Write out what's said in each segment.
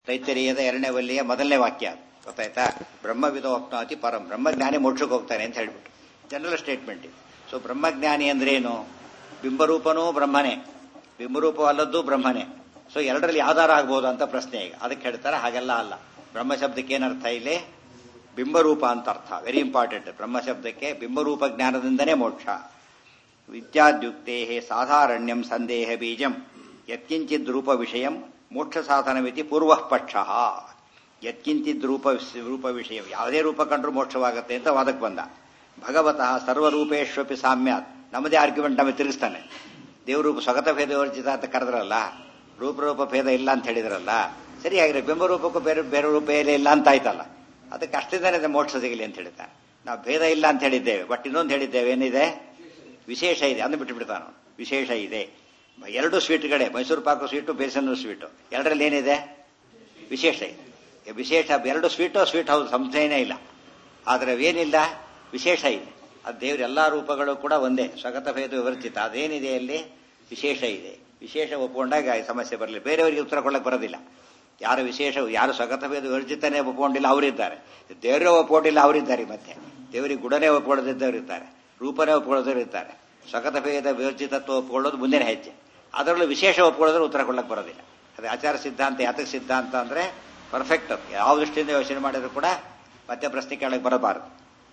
ತೈತರಿಯದ ಎರಡನೇ ವಲ್ಲಿಯ ಮೊದಲನೇ ವಾಕ್ಯ ಅದು. ಗೊತ್ತಾಯ್ತಾ ಬ್ರಹ್ಮವಿದೋ ಅಪ್ನಾತಿ ಪರಂ ಬ್ರಹ್ಮಜ್ಞಾನಿ ಮೋಕ್ಷಕ್ಕೆ ಹೋಗ್ತಾನೆ ಅಂತ ಹೇಳ್ಬಿಟ್ಟು ಜನರಲ್ ಸ್ಟೇಟ್ಮೆಂಟ್ ಇದು ಸೊ ಬ್ರಹ್ಮಜ್ಞಾನಿ ಅಂದ್ರೇನು ಬಿಂಬರೂಪನೂ ಬ್ರಹ್ಮನೇ ಬಿಂಬರೂಪವಲ್ಲದ್ದು ಬ್ರಹ್ಮನೇ ಸೊ ಎರಡರಲ್ಲಿ ಯಾವ್ದಾರ ಆಗ್ಬೋದು ಅಂತ ಪ್ರಶ್ನೆ ಈಗ ಅದಕ್ಕೆ ಹೇಳ್ತಾರೆ ಹಾಗೆಲ್ಲ ಅಲ್ಲ ಬ್ರಹ್ಮ ಶಬ್ದಕ್ಕೆ ಏನರ್ಥ ಇಲ್ಲಿ ಬಿಂಬರೂಪ ಅಂತ ಅರ್ಥ ವೆರಿ ಇಂಪಾರ್ಟೆಂಟ್ ಬ್ರಹ್ಮ ಶಬ್ದಕ್ಕೆ ಬಿಂಬರೂಪ ಜ್ಞಾನದಿಂದನೇ ಮೋಕ್ಷ ವಿದ್ಯಾದ್ಯುಕ್ತೆ ಸಾಧಾರಣ್ಯಂ ಸಂದೇಹ ಬೀಜಂ ಯತ್ಕಿಂಚಿದ್ ರೂಪ ವಿಷಯಂ ಮೋಕ್ಷ ಸಾಧನವಿತಿ ಪೂರ್ವ ಪಕ್ಷ ಯತ್ಕಿಂಚಿದ್ ರೂಪ ರೂಪ ವಿಷಯ ಯಾವುದೇ ರೂಪ ಕಂಡ್ರೂ ಮೋಕ್ಷವಾಗುತ್ತೆ ಅಂತ ವಾದಕ್ಕೆ ಬಂದ ಭಗವತಃ ಸರ್ವರೂಪೇಶ್ವಪಿ ಸಾಮ್ಯಾತ್ ನಮ್ಮದೇ ಆರ್ಗ್ಯುಮೆಂಟ್ ನಮಗೆ ತಿರುಗಿಸ್ತಾನೆ ದೇವರೂಪ ಸ್ವಗತ ಭೇದ ವರ್ಜಿತ ಅಂತ ಕರೆದ್ರಲ್ಲ ರೂಪರೂಪ ಭೇದ ಇಲ್ಲ ಅಂತ ಹೇಳಿದ್ರಲ್ಲ ಸರಿ ಆಗಿದ್ರೆ ಬಿಂಬರೂಪಕ್ಕೂ ಬೇರೆ ಬೇರೆ ರೂಪ ಇಲ್ಲ ಅಂತ ಆಯ್ತಲ್ಲ ಅದಕ್ಕೆ ಅಷ್ಟಿಂದಾನೆ ಮೋಕ್ಷ ಸಿಗಲಿ ಅಂತ ಹೇಳ್ತಾನೆ ನಾವು ಭೇದ ಇಲ್ಲ ಅಂತ ಹೇಳಿದ್ದೇವೆ ಬಟ್ ಇನ್ನೊಂದು ಹೇಳಿದ್ದೇವೆ ಏನಿದೆ ವಿಶೇಷ ಇದೆ ಅಂದು ಬಿಟ್ಟು ಬಿಡ್ತಾನ ವಿಶೇಷ ಇದೆ ಎರಡು ಸ್ವೀಟ್ಗಳೇ ಮೈಸೂರು ಪಾಕು ಸ್ವೀಟು ಬೇಸನ್ ಸ್ವೀಟು ಎರಡರಲ್ಲಿ ಏನಿದೆ ವಿಶೇಷ ಇದೆ ವಿಶೇಷ ಎರಡು ಸ್ವೀಟು ಸ್ವೀಟ್ ಹೌದು ಸಂಶಯನೇ ಇಲ್ಲ ಆದರೆ ಏನಿಲ್ಲ ವಿಶೇಷ ಇದೆ ಅದು ದೇವ್ರ ಎಲ್ಲಾ ರೂಪಗಳು ಕೂಡ ಒಂದೇ ಸ್ವಗತ ಭೇದ ವಿವರ್ಜಿತ ಅದೇನಿದೆ ಅಲ್ಲಿ ವಿಶೇಷ ಇದೆ ವಿಶೇಷ ಒಪ್ಕೊಂಡಾಗ ಈ ಸಮಸ್ಯೆ ಬರಲಿ ಬೇರೆಯವರಿಗೆ ಉತ್ತರ ಕೊಡಕ್ಕೆ ಬರೋದಿಲ್ಲ ಯಾರು ವಿಶೇಷ ಯಾರು ಸ್ವಗತ ಭೇದ ವಿವರ್ಜಿತನೇ ಒಪ್ಕೊಂಡಿಲ್ಲ ಅವರಿದ್ದಾರೆ ದೇವರೇ ಒಪ್ಕೊಂಡಿಲ್ಲ ಅವರಿದ್ದಾರೆ ಮತ್ತೆ ದೇವರಿಗೆ ಗುಡನೇ ಒಪ್ಕೊಳ್ಳೋದಿದ್ದವರು ಇರ್ತಾರೆ ರೂಪನೇ ಒಪ್ಕೊಳ್ಳೋದವರು ಇರ್ತಾರೆ ಸ್ವಗತ ಭೇದ ವಿವರ್ಜಿತತ್ವ ಒಪ್ಕೊಳ್ಳೋದು ಮುಂದಿನ ಹೆಜ್ಜೆ ಅದರಲ್ಲೂ ವಿಶೇಷ ಒಪ್ಕೊಳ್ಳೋದ್ರೆ ಉತ್ತರ ಕೊಡಕ್ಕೆ ಬರೋದಿಲ್ಲ ಅದು ಆಚಾರ ಸಿದ್ಧಾಂತ ಯಾತಕ ಸಿದ್ಧಾಂತ ಅಂದ್ರೆ ಪರ್ಫೆಕ್ಟ್ ಅದು ಯಾವ ದೃಷ್ಟಿಯಿಂದ ಯೋಚನೆ ಮಾಡಿದ್ರು ಕೂಡ ಮತ್ತೆ ಪ್ರಶ್ನೆ ಕೇಳಕ್ಕೆ ಬರಬಾರದು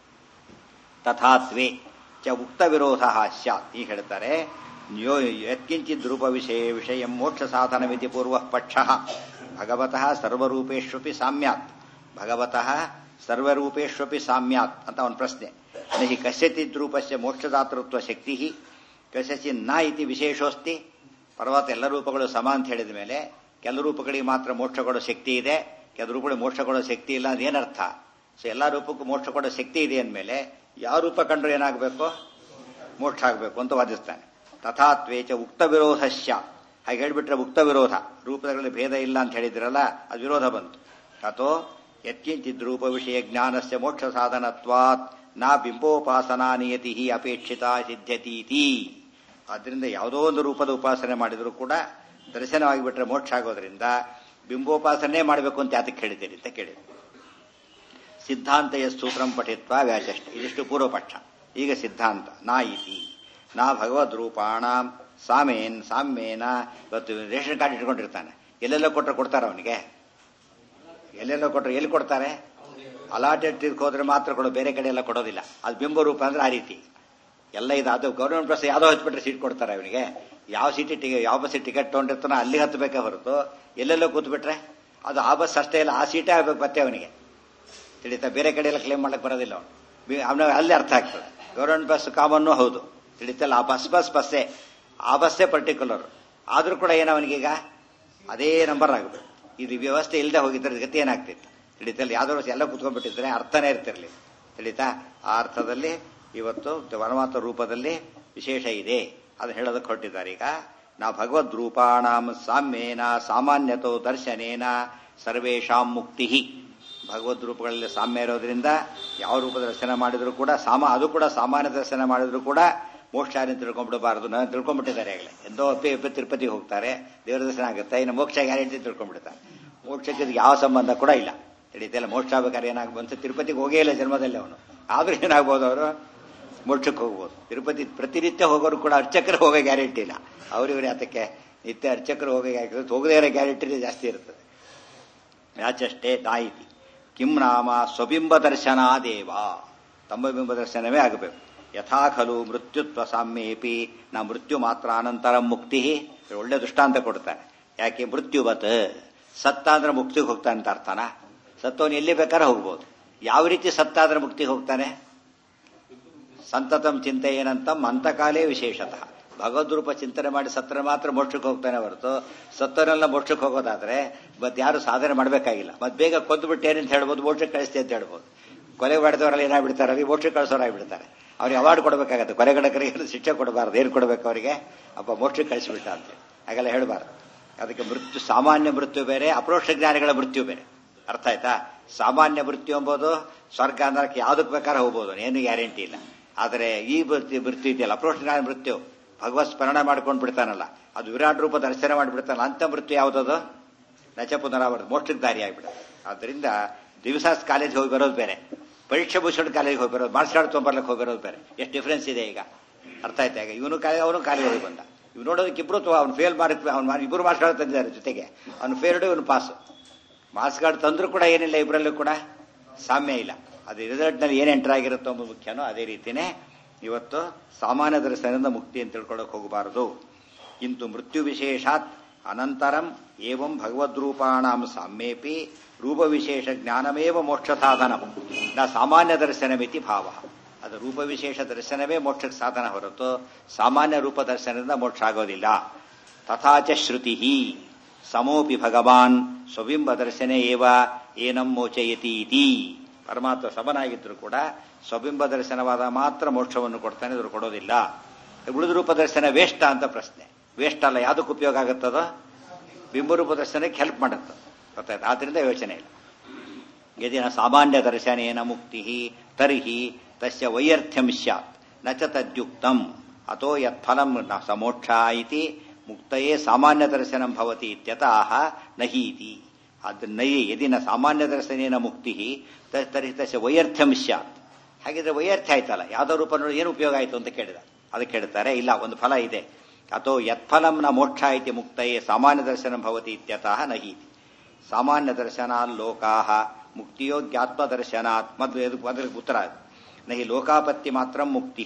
ತಥಾತ್ವೇ ಚ ಉಕ್ತ ವಿರೋಧ ಸ್ಯಾತ್ ಈ ಹೇಳ್ತಾರೆ ಯತ್ಕಿಂಚಿದ್ ರೂಪ ವಿಷಯ ವಿಷಯ ಮೋಕ್ಷ ಸಾಧನವಿತಿ ಪೂರ್ವ ಪಕ್ಷ ಭಗವತಃ ಸರ್ವರೂಪೇಶ್ವಪಿ ಸಾಮ್ಯಾತ್ ಭಗವತಃ ಸರ್ವರೂಪೇಶ್ವಪಿ ಸಾಮ್ಯಾತ್ ಅಂತ ಒಂದು ಪ್ರಶ್ನೆ ನಹಿ ಕಸ್ಯಚಿದ್ ರೂಪಸ್ಯ ಮೋಕ್ಷದಾತೃತ್ವ ಶಕ್ತಿ ಕಸ್ಯಚಿನ್ ನ ಇತಿ ವಿಶೇಷೋಸ್ತಿ ಪರ್ವತ ಎಲ್ಲ ರೂಪಗಳು ಸಮ ಅಂತ ಹೇಳಿದ ಮೇಲೆ ಕೆಲ ರೂಪಗಳಿಗೆ ಮಾತ್ರ ಮೋಕ್ಷ ಕೊಡೋ ಶಕ್ತಿ ಇದೆ ಕೆಲ ರೂಪಗಳಿಗೆ ಮೋಕ್ಷ ಕೊಡೋ ಶಕ್ತಿ ಇಲ್ಲ ಅಂತ ಏನರ್ಥ ಸೊ ಎಲ್ಲ ರೂಪಕ್ಕೂ ಮೋಕ್ಷ ಕೊಡೋ ಶಕ್ತಿ ಇದೆ ಅಂದಮೇಲೆ ಯಾವ ರೂಪ ಕಂಡ್ರೆ ಏನಾಗಬೇಕು ಮೋಕ್ಷ ಆಗಬೇಕು ಅಂತ ವಾದಿಸ್ತಾನೆ ತಥಾತ್ವೇಚ ಉಕ್ತ ವಿರೋಧಶ್ಯ ಹಾಗೆ ಹೇಳ್ಬಿಟ್ರೆ ಉಕ್ತ ವಿರೋಧ ರೂಪದಲ್ಲಿ ಭೇದ ಇಲ್ಲ ಅಂತ ಹೇಳಿದ್ರಲ್ಲ ಅದು ವಿರೋಧ ಬಂತು ಅಥೋ ಯತ್ಕಿಂಚಿದ್ ರೂಪ ವಿಷಯ ಜ್ಞಾನಸ್ಯ ಮೋಕ್ಷ ಸಾಧನತ್ವಾತ್ ನಾ ಬಿಂಬೋಪಾಸನಾ ನಿಯತಿ ಅಪೇಕ್ಷಿತ ಸಿದ್ಧತೀತಿ ಆದ್ದರಿಂದ ಯಾವುದೋ ಒಂದು ರೂಪದ ಉಪಾಸನೆ ಮಾಡಿದರೂ ಕೂಡ ದರ್ಶನವಾಗಿಬಿಟ್ರೆ ಮೋಕ್ಷ ಆಗೋದ್ರಿಂದ ಬಿಂಬೋಪಾಸನೆ ಮಾಡಬೇಕು ಅಂತ ಯಾತಕ್ಕೆ ಹೇಳಿದ್ದೀರಿ ಅಂತ ಕೇಳಿದ್ರು ಸಿದ್ಧಾಂತಯ ಸೂತ್ರಂ ಪಠಿತ್ವ ವ್ಯಾಚಷ್ಟ ಇದಿಷ್ಟು ಪೂರ್ವಪಕ್ಷ ಈಗ ಸಿದ್ಧಾಂತ ನಾ ಇತಿ ನಾ ಭಗವದ್ ರೂಪಾಣ ಸಾಮೇನ್ ಸಾಮ್ಯೇನ ಇವತ್ತು ರೇಷನ್ ಕಾರ್ಡ್ ಇಟ್ಕೊಂಡಿರ್ತಾನೆ ಎಲ್ಲೆಲ್ಲ ಕೊಟ್ಟರೆ ಕೊಡ್ತಾರೆ ಅವನಿಗೆ ಎಲ್ಲೆಲ್ಲ ಕೊಟ್ಟರೆ ಎಲ್ಲಿ ಕೊಡ್ತಾರೆ ಅಲಾಟೆಡ್ ಹೋದ್ರೆ ಮಾತ್ರ ಕೊಡೋ ಬೇರೆ ಕಡೆ ಎಲ್ಲ ಕೊಡೋದಿಲ್ಲ ಅದು ಬಿಂಬ ರೂಪ ಅಂದ್ರೆ ಆ ರೀತಿ ಎಲ್ಲ ಇದು ಅದು ಗೌರ್ಮೆಂಟ್ ಬಸ್ ಯಾವುದೋ ಹಚ್ಬಿಟ್ರೆ ಸೀಟ್ ಕೊಡ್ತಾರೆ ಅವನಿಗೆ ಯಾವ ಸೀಟಿ ಟಿಕೆಟ್ ಯಾವ ಬಸ್ ಟಿಕೆಟ್ ತೊಗೊಂಡಿರ್ತಾನೋ ಅಲ್ಲಿ ಹತ್ತಬೇಕೇ ಹೊರತು ಎಲ್ಲೆಲ್ಲೋ ಕೂತ್ಬಿಟ್ರೆ ಅದು ಆ ಬಸ್ ಅಷ್ಟೇ ಇಲ್ಲ ಆ ಸೀಟೇ ಆಗ್ಬೇಕು ಮತ್ತೆ ಅವನಿಗೆ ತಿಳಿತಾ ಬೇರೆ ಕಡೆ ಎಲ್ಲ ಕ್ಲೇಮ್ ಮಾಡಕ್ಕೆ ಬರೋದಿಲ್ಲ ಅವನು ಅವನ ಅಲ್ಲಿ ಅರ್ಥ ಆಗ್ತದೆ ಗೌರ್ಮೆಂಟ್ ಬಸ್ ಕಾಮನ್ನು ಹೌದು ತಿಳಿತಲ್ಲ ಆ ಬಸ್ ಬಸ್ ಬಸ್ಸೇ ಆ ಬಸ್ಸೇ ಪರ್ಟಿಕ್ಯುಲರ್ ಆದ್ರೂ ಕೂಡ ಏನು ಅವನಿಗೀಗ ಅದೇ ನಂಬರ್ ಆಗಬೇಕು ಇದು ವ್ಯವಸ್ಥೆ ಇಲ್ಲದೆ ಹೋಗಿದ್ರೆ ಗತಿ ಏನಾಗ್ತಿತ್ತು ತಿಳಿತಲ್ಲ ಯಾವ್ದಾದ್ರು ಎಲ್ಲ ಕುತ್ಕೊಂಡ್ಬಿಟ್ಟಿದ್ರೆ ಅರ್ಥನೇ ಇರ್ತಿರ್ಲಿ ತಿಳಿತಾ ಆ ಅರ್ಥದಲ್ಲಿ ಇವತ್ತು ಪರಮಾತ್ಮ ರೂಪದಲ್ಲಿ ವಿಶೇಷ ಇದೆ ಅದು ಹೇಳೋದಕ್ಕೆ ಹೊರಟಿದ್ದಾರೆ ಈಗ ನಾವು ಭಗವದ್ ರೂಪಾಣಾಂ ಸಾಮ್ಯೇನ ಸಾಮಾನ್ಯತೋ ದರ್ಶನೇನ ಸರ್ವೇಶಾಂ ಮುಕ್ತಿ ಭಗವದ್ ರೂಪಗಳಲ್ಲಿ ಸಾಮ್ಯ ಇರೋದ್ರಿಂದ ಯಾವ ರೂಪದ ದರ್ಶನ ಮಾಡಿದ್ರು ಕೂಡ ಸಾಮ ಅದು ಕೂಡ ಸಾಮಾನ್ಯ ದರ್ಶನ ಮಾಡಿದ್ರು ಕೂಡ ಮೋಕ್ಷ ಅಂತ ತಿಳ್ಕೊಂಡ್ಬಿಡಬಾರದು ನಾನು ತಿಳ್ಕೊಂಡ್ಬಿಟ್ಟಿದ್ದಾರೆ ಆಗಲೇ ಎಂದೋ ಅಪ್ಪಿ ಅಪ್ಪಿ ತಿರುಪತಿಗೆ ಹೋಗ್ತಾರೆ ದೇವರ ದರ್ಶನ ಆಗುತ್ತೆ ಇನ್ನು ಮೋಕ್ಷ ಗ್ಯಾರಂಟಿ ತಿಳ್ಕೊಂಡ್ಬಿಡ್ತಾರೆ ಮೋಕ್ಷಕ್ಕೆ ಯಾವ ಸಂಬಂಧ ಕೂಡ ಇಲ್ಲ ತಿಳಿತಿಲ್ಲ ಮೋಕ್ಷ ಆಗ್ಬೇಕಾದ್ರೆ ಏನಾಗ್ಬೋದು ತಿರುಪತಿಗೆ ಹೋಗೇ ಇಲ್ಲ ಜನ್ಮದಲ್ಲಿ ಅವನು ಆದ್ರೂ ಏನಾಗ್ಬೋದು ಅವರು ಮೋಕ್ಷಕ್ಕೆ ಹೋಗ್ಬೋದು ತಿರುಪತಿ ಪ್ರತಿನಿತ್ಯ ಹೋಗೋರು ಕೂಡ ಅರ್ಚಕರು ಹೋಗೋ ಗ್ಯಾರಂಟಿ ಇಲ್ಲ ಅವ್ರಿವ್ರು ಅದಕ್ಕೆ ನಿತ್ಯ ಅರ್ಚಕರು ಹೋಗೋ ಗ್ಯಾರಂಟಿ ಹೋಗದೇ ಇರೋ ಗ್ಯಾರಂಟಿ ಜಾಸ್ತಿ ಇರ್ತದೆ ಯಾಚಷ್ಟೇ ದಾಯಿತಿ ಕಿಂ ನಾಮ ಸ್ವಬಿಂಬ ದರ್ಶನ ದೇವ ತಮ್ಮ ಬಿಂಬ ದರ್ಶನವೇ ಆಗಬೇಕು ಯಥಾ ಖಲು ಮೃತ್ಯುತ್ವ ಸಾಮ್ಯೇಪಿ ನಾ ಮೃತ್ಯು ಮಾತ್ರ ಅನಂತರ ಮುಕ್ತಿ ಒಳ್ಳೆ ದೃಷ್ಟಾಂತ ಕೊಡ್ತಾರೆ ಯಾಕೆ ಮೃತ್ಯುವತ್ ಸತ್ತ ಅಂದ್ರೆ ಮುಕ್ತಿಗೆ ಹೋಗ್ತಾನೆ ಅಂತ ಅರ್ಥನ ಸತ್ತವನು ಎಲ್ಲಿ ಬೇಕಾದ್ರೆ ಹೋಗ್ಬೋದು ಯಾವ ರೀತಿ ಸತ್ತಾದ್ರೆ ಮುಕ್ತಿಗೆ ಹೋಗ್ತಾನೆ ಸಂತತಂ ಚಿಂತೆ ಏನಂತಂ ಅಂತಕಾಲೇ ವಿಶೇಷತಃ ಭಗವದ್ರೂಪ ಚಿಂತನೆ ಮಾಡಿ ಸತ್ತರೆ ಮಾತ್ರ ಮೋಕ್ಷಕ್ಕೆ ಹೋಗ್ತಾನೆ ಹೊರತು ಸತ್ತವರೆಲ್ಲ ಮೋಕ್ಷಕ್ಕೆ ಹೋಗೋದಾದ್ರೆ ಮತ್ತೆ ಯಾರು ಸಾಧನೆ ಮಾಡಬೇಕಾಗಿಲ್ಲ ಮತ್ತೆ ಬೇಗ ಕೊಂದ್ಬಿಟ್ಟು ಏನಂತ ಹೇಳ್ಬೋದು ಮೋಕ್ಷಕ್ಕೆ ಕಳಿಸ್ತೆ ಅಂತ ಹೇಳ್ಬೋದು ಕೊಲೆ ಮಾಡಿದವರೆಲ್ಲ ಏನಾಗ್ಬಿಡ್ತಾರೆ ಅಲ್ಲಿ ಮೋಕ್ಷಕ್ಕೆ ಕಳಿಸೋರಾಗ್ಬಿಡ್ತಾರೆ ಅವ್ರಿಗೆ ಅವಾರ್ಡ್ ಕೊಡಬೇಕಾಗತ್ತೆ ಕೊಲೆಗಡಕರಿಗೆ ಏನು ಶಿಕ್ಷೆ ಕೊಡಬಾರ್ದು ಏನು ಕೊಡಬೇಕು ಅವರಿಗೆ ಅಪ್ಪ ಮೋಕ್ಷಕ್ಕೆ ಕಳಿಸ್ಬಿಟ್ಟ ಅಂತ ಹಾಗೆಲ್ಲ ಹೇಳಬಾರ್ದು ಅದಕ್ಕೆ ಮೃತ್ಯು ಸಾಮಾನ್ಯ ಮೃತ್ಯು ಬೇರೆ ಅಪ್ರೋಕ್ಷ ಜ್ಞಾನಿಗಳ ಮೃತ್ಯು ಬೇರೆ ಅರ್ಥ ಆಯ್ತಾ ಸಾಮಾನ್ಯ ಮೃತ್ಯು ಎಂಬುದು ಸ್ವರ್ಗ ಅಂದ್ರೆ ಯಾವುದಕ್ಕೆ ಬೇಕಾದ್ರೆ ಹೋಗ್ಬೋದು ಏನು ಗ್ಯಾರಂಟಿ ಇಲ್ಲ ಆದರೆ ಈ ಮೃತ್ಯು ಮೃತ್ಯು ಇದೆಯಲ್ಲ ಅಪ್ರೋಕ್ಷ ಜ್ಞಾನ ಮೃತ್ಯು ಭಗವತ್ ಸ್ಮರಣ ಮಾಡ್ಕೊಂಡು ಬಿಡ್ತಾನಲ್ಲ ಅದು ವಿರಾಟ್ ರೂಪ ದರ್ಶನ ಮಾಡಿಬಿಡ್ತಾನಲ್ಲ ಅಂತ ಮೃತ್ಯು ಯಾವುದದು ನಚ ಪುನರಾವರ್ತ ಮೋಕ್ಷಕ್ಕೆ ದಾರಿ ಆಗ್ಬಿಡುತ್ತೆ ಆದ್ದರಿಂದ ದಿವಸ ಕಾಲೇಜ್ ಹೋಗಿ ಬರೋದು ಬೇರೆ ಪರೀಕ್ಷೆ ಮುಗಿಸ್ಕೊಂಡು ಕಾಲೇಜಿಗೆ ಹೋಗಿ ಬರೋದು ಮಾರ್ಕ್ಸ್ ಕಾರ್ಡ್ ತೊಗೊಂಬರ್ಲಿಕ್ಕೆ ಹೋಗಿ ಬರೋದು ಬೇರೆ ಎಷ್ಟು ಡಿಫ್ರೆನ್ಸ್ ಇದೆ ಈಗ ಅರ್ಥ ಆಯ್ತಾ ಈಗ ಇವನು ಕಾಲೇಜ್ ಅವನು ಕಾಲೇಜ್ ಹೋಗಿ ಬಂದ ಇವ್ ನೋಡೋದಕ್ಕೆ ಇಬ್ರು ಅವ್ನು ಫೇಲ್ ಮಾರ್ಕ್ ಅವ್ನು ಇಬ್ಬರು ಮಾರ್ಕ್ಸ್ ಕಾರ್ಡ್ ತಂದಿದ್ದಾರೆ ಜೊತೆಗೆ ಅವ್ನು ಫೇಲ್ಡ್ ಇವನು ಪಾಸು ಮಾರ್ಕ್ಸ್ ಕಾರ್ಡ್ ತಂದ್ರು ಕೂಡ ಏನಿಲ್ಲ ಇಬ್ಬರಲ್ಲೂ ಕೂಡ ಸಾಮ್ಯ ಇಲ್ಲ ಅದು ರಿಸಲ್ಟ್ನಲ್ಲಿ ಏನು ಎಂಟರ್ ಆಗಿರುತ್ತೋ ಅನ್ನೋದು ಮುಖ್ಯನೋ ಅದೇ ರೀತಿನೇ ಇವತ್ತು ಸಾಮಾನ್ಯ ದರ್ಶನದಿಂದ ಮುಕ್ತಿ ಅಂತ ತಿಳ್ಕೊಳಕ್ ಹೋಗಬಾರದು ಇಂತು ಮೃತ್ಯು ವಿಶೇಷಾತ್ ಅನಂತರಂ ಏವಂ ಭಗವದ್ರೂಪಾಣಾಂ ಸಾಮ್ಯೇಪಿ ರೂಪವಿಶೇಷ ಜ್ಞಾನಮೇವ ಮೋಕ್ಷ ಸಾಧನ ನ ಸಾಮಾನ್ಯ ದರ್ಶನಮಿತಿ ಭಾವ ಅದು ರೂಪವಿಶೇಷ ದರ್ಶನವೇ ಮೋಕ್ಷಕ್ಕೆ ಸಾಧನ ಹೊರತು ಸಾಮಾನ್ಯ ರೂಪ ದರ್ಶನದಿಂದ ಮೋಕ್ಷ ಆಗೋದಿಲ್ಲ ತಥಾಚ ಶ್ರುತಿ ಸಮೋಪಿ ಭಗವಾನ್ ಸ್ವಬಿಂಬ ದರ್ಶನ ಏವ ಏನಂ ಮೋಚಯತಿ ಇತಿ ಪರಮಾತ್ಮ ಸಮನಾಗಿದ್ರು ಕೂಡ ಸ್ವಬಿಂಬ ದರ್ಶನವಾದ ಮಾತ್ರ ಮೋಕ್ಷವನ್ನು ಕೊಡ್ತಾನೆ ಇದ್ರು ಕೊಡೋದಿಲ್ಲ ಉಳಿದ ರೂಪ ದರ್ಶನ ವೇಷ್ಟ ಅಂತ ಪ್ರಶ್ನೆ ವೇಸ್ಟ್ ಅಲ್ಲ ಯಾವುದಕ್ಕೆ ಉಪಯೋಗ ಆಗುತ್ತದೋ ಬಿಂಬರೂಪ ದರ್ಶನಕ್ಕೆ ಹೆಲ್ಪ್ ಮಾಡುತ್ತೆ ಗೊತ್ತಾಯ್ತು ಆದ್ರಿಂದ ಯೋಚನೆ ಇಲ್ಲ ಯದಿನ ಸಾಮಾನ್ಯ ದರ್ಶನೇನ ಮುಕ್ತಿ ತರ್ಹಿ ತಸ್ಯ ವೈಯರ್ಥ್ಯಂ ಸ್ಯಾತ್ ನ ಚ ತದ್ಯುಕ್ತಂ ಅಥೋ ಯತ್ಫಲಂ ನ ಸಮೋಕ್ಷ ಇತಿ ಮುಕ್ತಯೇ ಸಾಮಾನ್ಯ ದರ್ಶನಂ ಭವತಿ ಇತ್ಯತಃ ನಹೀತಿ ಅದ್ ನೈ ಯದಿನ ಸಾಮಾನ್ಯ ದರ್ಶನೇನ ಮುಕ್ತಿ ತರ್ಹಿ ತಸ್ಯ ವೈಯರ್ಥ್ಯಂ ಸ್ಯಾತ್ ಹಾಗಿದ್ರೆ ವೈಯರ್ಥ್ಯ ಆಯ್ತಲ್ಲ ಯಾವ್ದೋ ರೂಪ ನೋಡಿ ಏನು ಉಪಯೋಗ ಆಯ್ತು ಅಂತ ಕೇಳಿದ ಅದಕ್ಕೆ ಹೇಳ್ತಾರೆ ಇಲ್ಲ ಒಂದು ಫಲ ಇದೆ ಅಥೋ ಯತ್ಫಲಂ ನ ಮೋಕ್ಷ ಇತಿ ಮುಕ್ತಯೇ ಸಾಮಾನ್ಯ ದರ್ಶನಂ ಭವತಿ ಇತ್ಯತಃ ನಹೀತಿ ಸಾಮಾನ್ಯ ದರ್ಶನಾತ್ ಲೋಕಾಹ ಮುಕ್ತಿಯೋಗ್ಯಾತ್ಮ ದರ್ಶನಾತ್ ಮೊದಲು ಅದಕ್ಕೆ ಉತ್ತರ ನಹಿ ಲೋಕಾಪತ್ತಿ ಮಾತ್ರ ಮುಕ್ತಿ